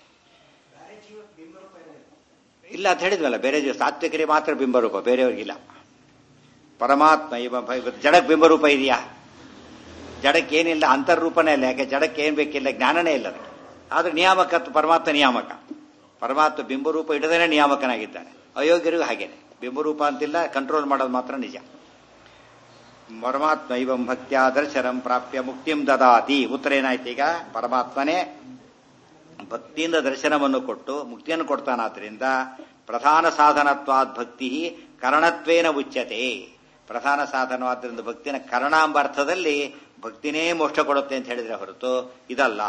ಇಲ್ಲ ಅಂತ ಹೇಳಿದ್ವಲ್ಲ ಬೇರೆ ಜೀವ ಸಾತ್ವಿಕರಿಗೆ ಮಾತ್ರ ಬಿಂಬರೂಪ ಬೇರೆಯವ್ರಿಗಿಲ್ಲ ಪರಮಾತ್ಮ ಇವ ಜಡಕ್ ಬಿಂಬರೂಪ ಇದೆಯಾ ಜಡಕ್ಕೆ ಏನಿಲ್ಲ ಅಂತರ್ರೂಪನೇ ಇಲ್ಲ ಯಾಕೆ ಜಡಕ್ಕೆ ಏನ್ ಬೇಕಿಲ್ಲ ಜ್ಞಾನನೇ ಇಲ್ಲ ಅದಕ್ಕೆ ಆದ್ರೆ ನಿಯಾಮಕ ಪರಮಾತ್ಮ ನಿಯಾಮಕ ಪರಮಾತ್ಮ ಬಿಂಬರೂಪ ಇಡದೇನೆ ನಿಯಾಮಕನಾಗಿದ್ದಾನೆ ಅಯೋಗ್ಯರಿಗೂ ಹಾಗೇನೆ ಬಿಂಬರೂಪ ಅಂತಿಲ್ಲ ಕಂಟ್ರೋಲ್ ಮಾಡೋದು ಮಾತ್ರ ನಿಜ ಪರಮಾತ್ಮ ಇವಂ ಭಕ್ತ್ಯ ದರ್ಶನಂ ಪ್ರಾಪ್ಯ ಮುಕ್ತಿಂ ದದಾತಿ ಉತ್ತರ ಏನಾಯ್ತು ಈಗ ಪರಮಾತ್ಮನೇ ಭಕ್ತಿಯಿಂದ ದರ್ಶನವನ್ನು ಕೊಟ್ಟು ಮುಕ್ತಿಯನ್ನು ಕೊಡ್ತಾನಾದ್ರಿಂದ ಪ್ರಧಾನ ಸಾಧನತ್ವಾದ್ ಭಕ್ತಿ ಕರಣತ್ವೇನ ಉಚ್ಯತೆ ಪ್ರಧಾನ ಸಾಧನವಾದ್ರಿಂದ ಭಕ್ತಿನ ಕರಣ ಎಂಬ ಅರ್ಥದಲ್ಲಿ ಭಕ್ತಿನೇ ಮೋಕ್ಷ ಕೊಡುತ್ತೆ ಅಂತ ಹೇಳಿದ್ರೆ ಹೊರತು ಇದಲ್ಲ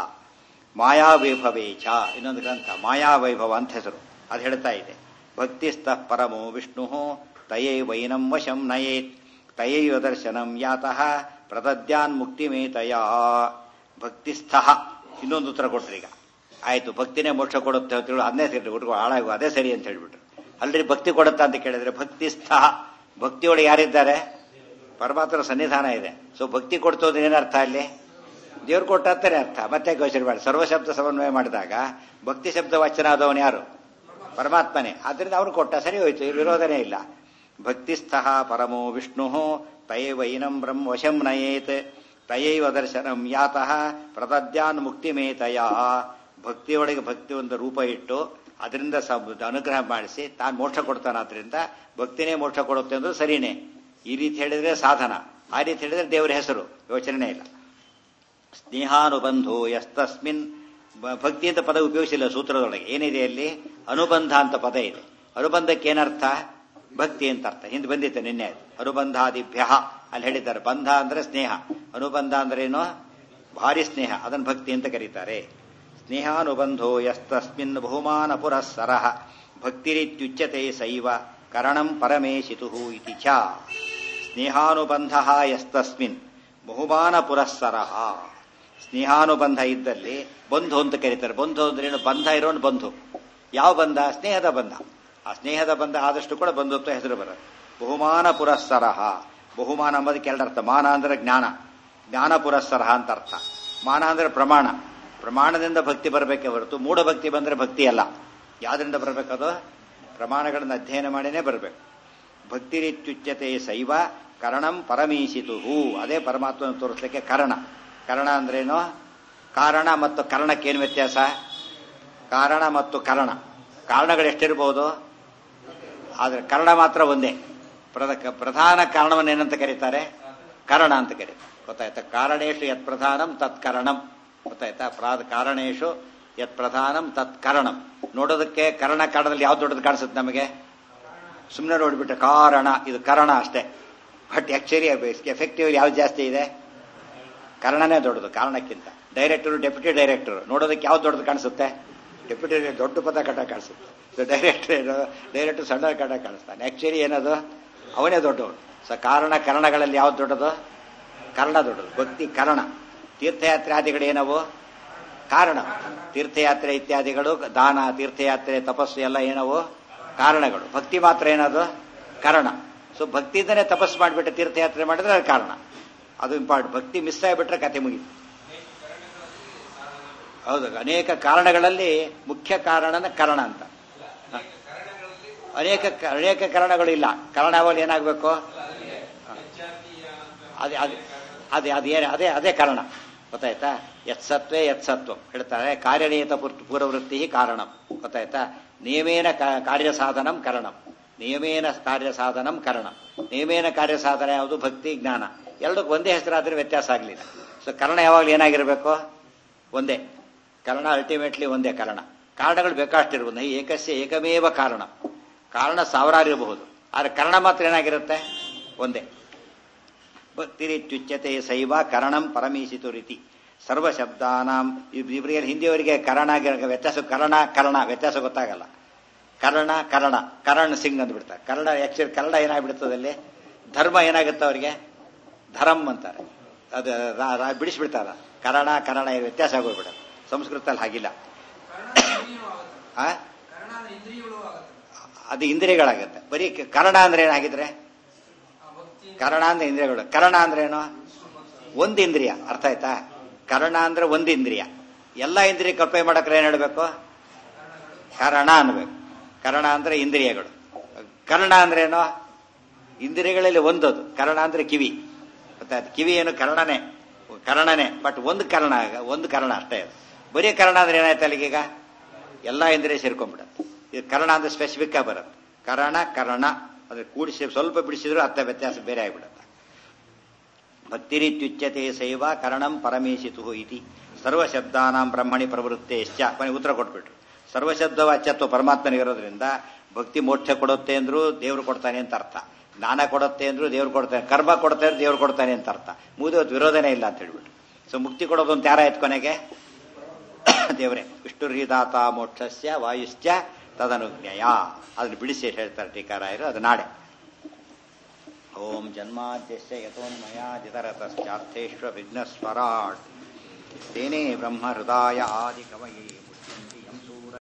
ಮಾಯಾವೈಭವೇಚ ಇನ್ನೊಂದು ಗ್ರಂಥ ಮಾಯಾವೈಭವ ಅಂತ ಹೆಸರು ಅದು ಹೇಳ್ತಾ ಇದೆ ಭಕ್ತಿಸ್ತಃ ಪರಮೋ ವಿಷ್ಣು ತಯೇ ವೈನಂ ವಶಂ ನಯೇತ್ ತಯೈವ ದರ್ಶನಂ ಯಾತಃ ಪ್ರದದ್ಯಾನ್ ಮುಕ್ತಿಮೇತಯ ಭಕ್ತಿಸ್ಥ ಇನ್ನೊಂದು ಉತ್ತರ ಕೊಟ್ರೀಗ ಆಯ್ತು ಭಕ್ತಿನೇ ಮೋಕ್ಷ ಕೊಡುತ್ತೆ ಅಂತ ಹೇಳಿ ಅದನ್ನೇ ಸರಿ ಹುಡುಗ ಹಾಳಾಗು ಅದೇ ಸರಿ ಅಂತ ಹೇಳ್ಬಿಟ್ರು ಅಲ್ರಿ ಭಕ್ತಿ ಕೊಡುತ್ತಾ ಅಂತ ಕೇಳಿದ್ರೆ ಭಕ್ತಿಸ್ಥ ಭಕ್ತಿಯೊಳಗೆ ಯಾರಿದ್ದಾರೆ ಪರಮಾತ್ಮನ ಸನ್ನಿಧಾನ ಇದೆ ಸೊ ಭಕ್ತಿ ಕೊಡ್ತೋದು ಏನರ್ಥ ಅಲ್ಲಿ ದೇವ್ರು ಕೊಟ್ಟ ಅಂತಾನೆ ಅರ್ಥ ಮತ್ತೆ ಯೋಚನೆ ಮಾಡಿ ಸರ್ವಶಬ್ದ ಸಮನ್ವಯ ಮಾಡಿದಾಗ ಭಕ್ತಿ ಶಬ್ದ ವಚನ ಆದವನು ಯಾರು ಪರಮಾತ್ಮನೇ ಆದ್ರಿಂದ ಅವನು ಕೊಟ್ಟ ಸರಿ ಹೋಯ್ತು ವಿರೋಧನೇ ಇಲ್ಲ ಭಕ್ತಿಸ್ಥ ಪರಮೋ ವಿಷ್ಣು ತಯೈವೈನಂ ಬ್ರಹ್ಮ ವಶಂ ನಯೇತ್ ತಯೈವ ದರ್ಶನಂ ಯಾತಃ ಪ್ರದದ್ಯಾನ್ ಮುಕ್ತಿಮೇತಯ ಭಕ್ತಿಯೊಳಗೆ ಭಕ್ತಿ ಒಂದು ರೂಪ ಇಟ್ಟು ಅದರಿಂದ ಅನುಗ್ರಹ ಮಾಡಿಸಿ ತಾನು ಮೋಕ್ಷ ಕೊಡ್ತಾನಾದ್ರಿಂದ ಭಕ್ತಿನೇ ಮೋಕ್ಷ ಕೊಡುತ್ತೆ ಅಂದ್ರೆ ಸರಿನೇ ಈ ರೀತಿ ಹೇಳಿದ್ರೆ ಸಾಧನ ಆ ರೀತಿ ಹೇಳಿದ್ರೆ ದೇವರ ಹೆಸರು ಯೋಚನೆ ಇಲ್ಲ ಸ್ನೇಹಾನುಬಂಧೋ ಎಸ್ತಸ್ಮಿನ್ ಭಕ್ತಿ ಅಂತ ಪದ ಉಪಯೋಗಿಸಿಲ್ಲ ಸೂತ್ರದೊಳಗೆ ಏನಿದೆ ಅಲ್ಲಿ ಅನುಬಂಧ ಅಂತ ಪದ ಇದೆ ಅನುಬಂಧಕ್ಕೆ ಏನರ್ಥ ಭಕ್ತಿ ಅಂತ ಅರ್ಥ ಹಿಂದೆ ಬಂದಿತ್ತು ನಿನ್ನೆ ಅನುಬಂಧಾದಿಭ್ಯ ಅಲ್ಲಿ ಹೇಳಿದ್ದಾರೆ ಬಂಧ ಅಂದ್ರೆ ಸ್ನೇಹ ಅನುಬಂಧ ಅಂದ್ರೆ ಏನು ಭಾರಿ ಸ್ನೇಹ ಅದನ್ನು ಭಕ್ತಿ ಅಂತ ಕರೀತಾರೆ ಸ್ನೇಹಾನುಬಂಧೋ ಯಸ್ತಸ್ಮಿನ್ ಬಹುಮಾನ ಪುರಸ್ಸರ ಭಕ್ತಿರಿತ್ಯುಚ್ಯತೆ ಸೈವ ಕರಣಂ ಪರಮೇಶಿತು ಇತಿ ಚ ಸ್ನೇಹಾನುಬಂಧ ಯಸ್ತಸ್ಮಿನ್ ಬಹುಮಾನ ಪುರಸ್ಸರ ಸ್ನೇಹಾನುಬಂಧ ಇದ್ದಲ್ಲಿ ಬಂಧು ಅಂತ ಕರೀತಾರೆ ಬಂಧು ಅಂದ್ರೆ ಏನು ಬಂಧ ಇರೋನು ಬಂಧು ಯಾವ ಬಂಧ ಸ್ನೇಹದ ಬಂಧ ಆ ಸ್ನೇಹದ ಬಂಧ ಆದಷ್ಟು ಕೂಡ ಬಂಧುತ್ವ ಹೆಸರು ಬರುತ್ತೆ ಬಹುಮಾನ ಪುರಸ್ಸರ ಬಹುಮಾನ ಅಂಬೋದಕ್ಕೆ ಎರಡರ್ಥ ಮಾನ ಅಂದ್ರೆ ಜ್ಞಾನ ಜ್ಞಾನ ಪುರಸ್ಸರ ಅಂತ ಅರ್ಥ ಮಾನ ಅಂದ್ರೆ ಪ್ರಮಾಣ ಪ್ರಮಾಣದಿಂದ ಭಕ್ತಿ ಬರಬೇಕೆ ಹೊರತು ಮೂಢ ಭಕ್ತಿ ಬಂದ್ರೆ ಭಕ್ತಿ ಅಲ್ಲ ಯಾವ್ದ್ರಿಂದ ಬರಬೇಕದು ಪ್ರಮಾಣಗಳನ್ನು ಅಧ್ಯಯನ ಮಾಡಿನೇ ಬರಬೇಕು ಭಕ್ತಿ ರೀತ್ಯುಚ್ಯತೆ ಶೈವ ಕರಣಂ ಪರಮೀಸಿತು ಅದೇ ಪರಮಾತ್ಮನ ತೋರಿಸ್ಲಿಕ್ಕೆ ಕರಣ ಕರಣ ಅಂದ್ರೇನು ಕಾರಣ ಮತ್ತು ಕರ್ಣಕ್ಕೇನು ವ್ಯತ್ಯಾಸ ಕಾರಣ ಮತ್ತು ಕರಣ ಕಾರಣಗಳು ಎಷ್ಟಿರ್ಬೋದು ಆದರೆ ಕರ್ಣ ಮಾತ್ರ ಒಂದೇ ಪ್ರಧಾನ ಕಾರಣವನ್ನೇನಂತ ಕರೀತಾರೆ ಕರಣ ಅಂತ ಕರೀತಾರೆ ಗೊತ್ತಾಯ್ತಾ ಕಾರಣೇಶು ಯತ್ ಪ್ರಧಾನಂ ತತ್ ಕರಣಂ ಗೊತ್ತಾಯ್ತಾ ಪ್ರಾದ ಕಾರಣೇಶು ಯತ್ ಪ್ರಧಾನಂ ತತ್ ಕರಣಂ ನೋಡೋದಕ್ಕೆ ಕರ್ಣ ಕಾರಣದಲ್ಲಿ ಯಾವ್ದು ದೊಡ್ಡದು ಕಾಣಿಸುತ್ತೆ ನಮಗೆ ಸುಮ್ಮನೆ ನೋಡ್ಬಿಟ್ರೆ ಕಾರಣ ಇದು ಕರಣ ಅಷ್ಟೇ ಬಟ್ ಆಕ್ಚುಲಿ ಎಫೆಕ್ಟಿವ್ ಯಾವ್ದು ಜಾಸ್ತಿ ಇದೆ ಕರ್ಣನೇ ದೊಡ್ಡದು ಕಾರಣಕ್ಕಿಂತ ಡೈರೆಕ್ಟರ್ ಡೆಪ್ಯೂಟಿ ಡೈರೆಕ್ಟರ್ ನೋಡೋದಕ್ಕೆ ಯಾವ್ದು ದೊಡ್ಡದು ಕಾಣಿಸುತ್ತೆ ಡೆಪ್ಯೂಟಿ ದೊಡ್ಡ ಪದ ಕಟ್ಟ ಕಾಣಿಸುತ್ತೆ ಡೈರೆಕ್ಟರ್ ಡೈರೆಕ್ಟರ್ ಸಣ್ಣ ಕಟ್ಟ ಕಾಣಿಸ್ತಾನೆ ಆಕ್ಚುಲಿ ಏನದು ಅವನೇ ದೊಡ್ಡವನು ಸೊ ಕಾರಣ ಕರಣಗಳಲ್ಲಿ ಯಾವ್ದು ದೊಡ್ಡದು ಕರ್ಣ ದೊಡ್ಡದು ಭಕ್ತಿ ಕರಣ ತೀರ್ಥಯಾತ್ರೆ ಆದಿಗಳು ಏನವು ಕಾರಣ ತೀರ್ಥಯಾತ್ರೆ ಇತ್ಯಾದಿಗಳು ದಾನ ತೀರ್ಥಯಾತ್ರೆ ತಪಸ್ಸು ಎಲ್ಲ ಏನವು ಕಾರಣಗಳು ಭಕ್ತಿ ಮಾತ್ರ ಏನದು ಕಾರಣ ಸೊ ಭಕ್ತಿಯಿಂದನೇ ತಪಸ್ಸು ಮಾಡಿಬಿಟ್ಟು ತೀರ್ಥಯಾತ್ರೆ ಮಾಡಿದ್ರೆ ಅದು ಕಾರಣ ಅದು ಇಂಪಾರ್ಟೆಂಟ್ ಭಕ್ತಿ ಮಿಸ್ ಆಗಿಬಿಟ್ರೆ ಕತೆ ಮುಗೀತು ಹೌದು ಅನೇಕ ಕಾರಣಗಳಲ್ಲಿ ಮುಖ್ಯ ಕಾರಣನ ಕಾರಣ ಅಂತ ಹ. ಅನೇಕ ಅನೇಕ ಕಾರಣಗಳು ಇಲ್ಲ ಕಾರಣ ಯಾವಾಗ ಏನಾಗಬೇಕು ಅದೇ ಅದೇ ಅದೇ ಅದೇ ಅದೇ ಅದೇ ಕಾರಣ ಗೊತ್ತಾಯ್ತಾ ಯತ್ಸತ್ವೇ ಯತ್ಸತ್ವ ಹೇಳ್ತಾರೆ ಕಾರ್ಯನಿಯತ ಪೂರ್- ಪೂರ್ವವೃತ್ತಿ ಕಾರಣ ಗೊತ್ತಾಯ್ತಾ ನಿಯಮೇನ ಕಾ- ಕಾರ್ಯ ಸಾಧನಂ ಕರಣಂ ನಿಯಮೇನ ಕಾರ್ಯ ಸಾಧನಂ ಕರಣಂ ನಿಯಮೇನ ಕಾರ್ಯ ಸಾಧನ ಯಾವುದು ಭಕ್ತಿ ಜ್ಞಾನ ಎರಡಕ್ಕೆ ಒಂದೇ ಹೆಸರಾದ್ರೆ ವ್ಯತ್ಯಾಸ ಆಗಲಿಲ್ಲ ಸೊ ಕರ್ಣ ಯಾವಾಗಲೂ ಏನಾಗಿರಬೇಕು ಒಂದೇ ಕಾರಣ ಅಲ್ಟಿಮೇಟ್ಲಿ ಒಂದೇ ಕಾರಣ ಕಾರಣಗಳು ಬೇಕಾಷ್ಟಿರ್ಬೋದು ಏಕಸ್ಯ ಏಕಮೇವ ಕಾರಣ ಕಾರಣ ಸಾವಿರಾರು ಇರಬಹುದು ಆದರೆ ಕಾರಣ ಮಾತ್ರ ಏನಾಗಿರುತ್ತೆ ಒಂದೇ ಭಕ್ತಿರಿತ್ಯುಚ್ಯತೆ ಶೈವ ಕರಣಂ ಪರಮೀಸಿತು ರೀತಿ ಸರ್ವ ಶಬ್ದಾನಾಂ ಇವರಿಗೆ ಹಿಂದಿಯವರಿಗೆ ಕರಣ ಗಿರ- ವ್ಯತ್ಯಾಸ ಕರಣ ಕರ್ಣ ವ್ಯತ್ಯಾಸ ಗೊತ್ತಾಗಲ್ಲ ಕರ್ಣ ಕರಣ ಕರಣ್ ಸಿಂಗ್ ಅಂದ್ಬಿಡ್ತಾರೆ ಕನ್ನಡ ಆಕ್ಚುಲಿ ಕನ್ನಡ ಏನಾಗ್ಬಿಡ್ತದೆ ಅಲ್ಲಿ ಧರ್ಮ ಏನಾಗುತ್ತೆ ಅವರಿಗೆ ಧರಂ ಅಂತಾರೆ ಅದು ರಾ- ರಾ- ಬಿಡಿಸ್ಬಿಡ್ತಾರ ಕರಣ ಕರಣ ಇದು ವ್ಯತ್ಯಾಸ ಆಗೋಗ್ಬಿಡುತ್ತೆ ಸಂಸ್ಕೃತದಲ್ಲಿ ಹಾಗಿಲ್ಲ ಆ? ಅದು ಇಂದ್ರಿಯಗಳಾಗುತ್ತೆ ಬರೀ ಕ- ಕರಣ ಅಂದ್ರೆ ಏನಾಗಿದ್ರೆ ಕರಣ ಅಂದ್ರೆ ಇಂದ್ರಿಯಗಳು ಕರಣ ಅಂದ್ರೆ ಏನು ಒಂದು ಇಂದ್ರಿಯ ಅರ್ಥ ಆಯ್ತಾ ಕರಣ ಅಂದ್ರೆ ಒಂದು ಇಂದ್ರಿಯ ಎಲ್ಲ ಇಂದ್ರಿಯ ಕಲ್ಪನೆ ಮಾಡಕ್ರೆ ಏನ್ ಹೇಳ್ಬೇಕು ಕರಣ ಅನ್ಬೇಕು ಕರಣ ಅಂದ್ರೆ ಇಂದ್ರಿಯಗಳು ಕರ್ಣ ಅಂದ್ರೆ ಏನು ಇಂದ್ರಿಯಗಳಲ್ಲಿ ಒಂದದು ಕರ್ಣ ಅಂದ್ರೆ ಕಿವಿ ಗೊತ್ತಾಯ್ತು ಕಿವಿ ಏನು ಕರ್ಣನೇ ಕರ್ಣನೇ ಬಟ್ ಒಂದು ಕರ್ಣ ಒಂದು ಕರ್ಣ ಅಷ್ಟೇ ಅದು ಬರೀ ಕರ್ಣ ಅಂದ್ರೆ ಏನಾಯ್ತು ಅಲ್ಲಿಗೀಗ ಎಲ್ಲ ಇಂದ್ರಿಯ ಸೇರ್ಕೊಂಡ್ಬಿಡುತ್ತೆ ಇದು ಕರ್ಣ ಅಂದ್ರೆ ಸ್ಪೆಸಿಫಿಕ್ ಆಗಿ ಬರುತ್ತೆ ಕರಣ ಕರ್ಣ ಅಂದ್ರೆ ಕೂಡಿಸಿ ಸ್ವಲ್ಪ ಬಿಡಿಸಿದ್ರು ಅರ್ಥ ವ್ಯತ್ಯಾಸ ಬೇರೆ ಆಗಿಬಿಡುತ್ತೆ ಭಕ್ತಿರಿತ್ಯುಚ್ಯತೆ ಶೈವ ಕರಣಂ ಪರಮೇಶಿತು ಇತಿ ಸರ್ವಶಬ್ದಾನಾಂ ಬ್ರಹ್ಮಣಿ ಪ್ರವೃತ್ತೇಶ್ಚ ಕೊನೆಗೆ ಉತ್ತರ ಕೊಟ್ಬಿಟ್ರು ಸರ್ವಶಬ್ದ ವಾಚ್ಯತ್ವ ಪರಮಾತ್ಮನಿಗಿರೋದ್ರಿಂದ ಭಕ್ತಿ ಮೋಕ್ಷ ಕೊಡುತ್ತೆ ಅಂದ್ರು ದೇವ್ರು ಕೊಡ್ತಾನೆ ಅಂತ ಅರ್ಥ ಜ್ಞಾನ ಕೊಡುತ್ತೆ ಅಂದ್ರು ದೇವ್ರು ಕೊಡ್ತಾನೆ ಕರ್ಮ ಕೊಡುತ್ತೆ ಅಂದ್ರೆ ದೇವ್ರು ಕೊಡ್ತಾನೆ ಅಂತ ಅರ್ಥ ಮುಗಿದು ವಿರೋಧನೇ ಇಲ್ಲ ಅಂತ ಹೇಳ್ಬಿಟ್ಟು ಸೊ ಮುಕ್ತಿ ಕೊಡೋದು ಅಂತ ಯಾರಾಯ್ತು ಕೊನೆಗೆ ದೇವರೇ ವಿಷ್ಣುರ್ಹಿದಾತ ಮೋಕ್ಷಸ್ಯ ವಾಯುಶ್ಚ ತದನುಜ್ಞಯ ಅದನ್ನು ಬಿಡಿಸಿ ಹೇಳ್ತಾರೆ ಟೀಕಾರಾಯರು ಅದು ನಾಡೆ ಓಂ ಜನ್ಮಾದ್ಯಸ್ಯ ಯಥೋನ್ಮಯಾದಿತರತಶ್ಚಾರ್ಥೇಶ್ವ ವಿಘ್ನಸ್ವರಾಟ್ ತೇನೇ ಬ್ರಹ್ಮ ಹೃದಯ ಆದಿ ಕವಯೇ ಮುಚ್ಯಂತಿ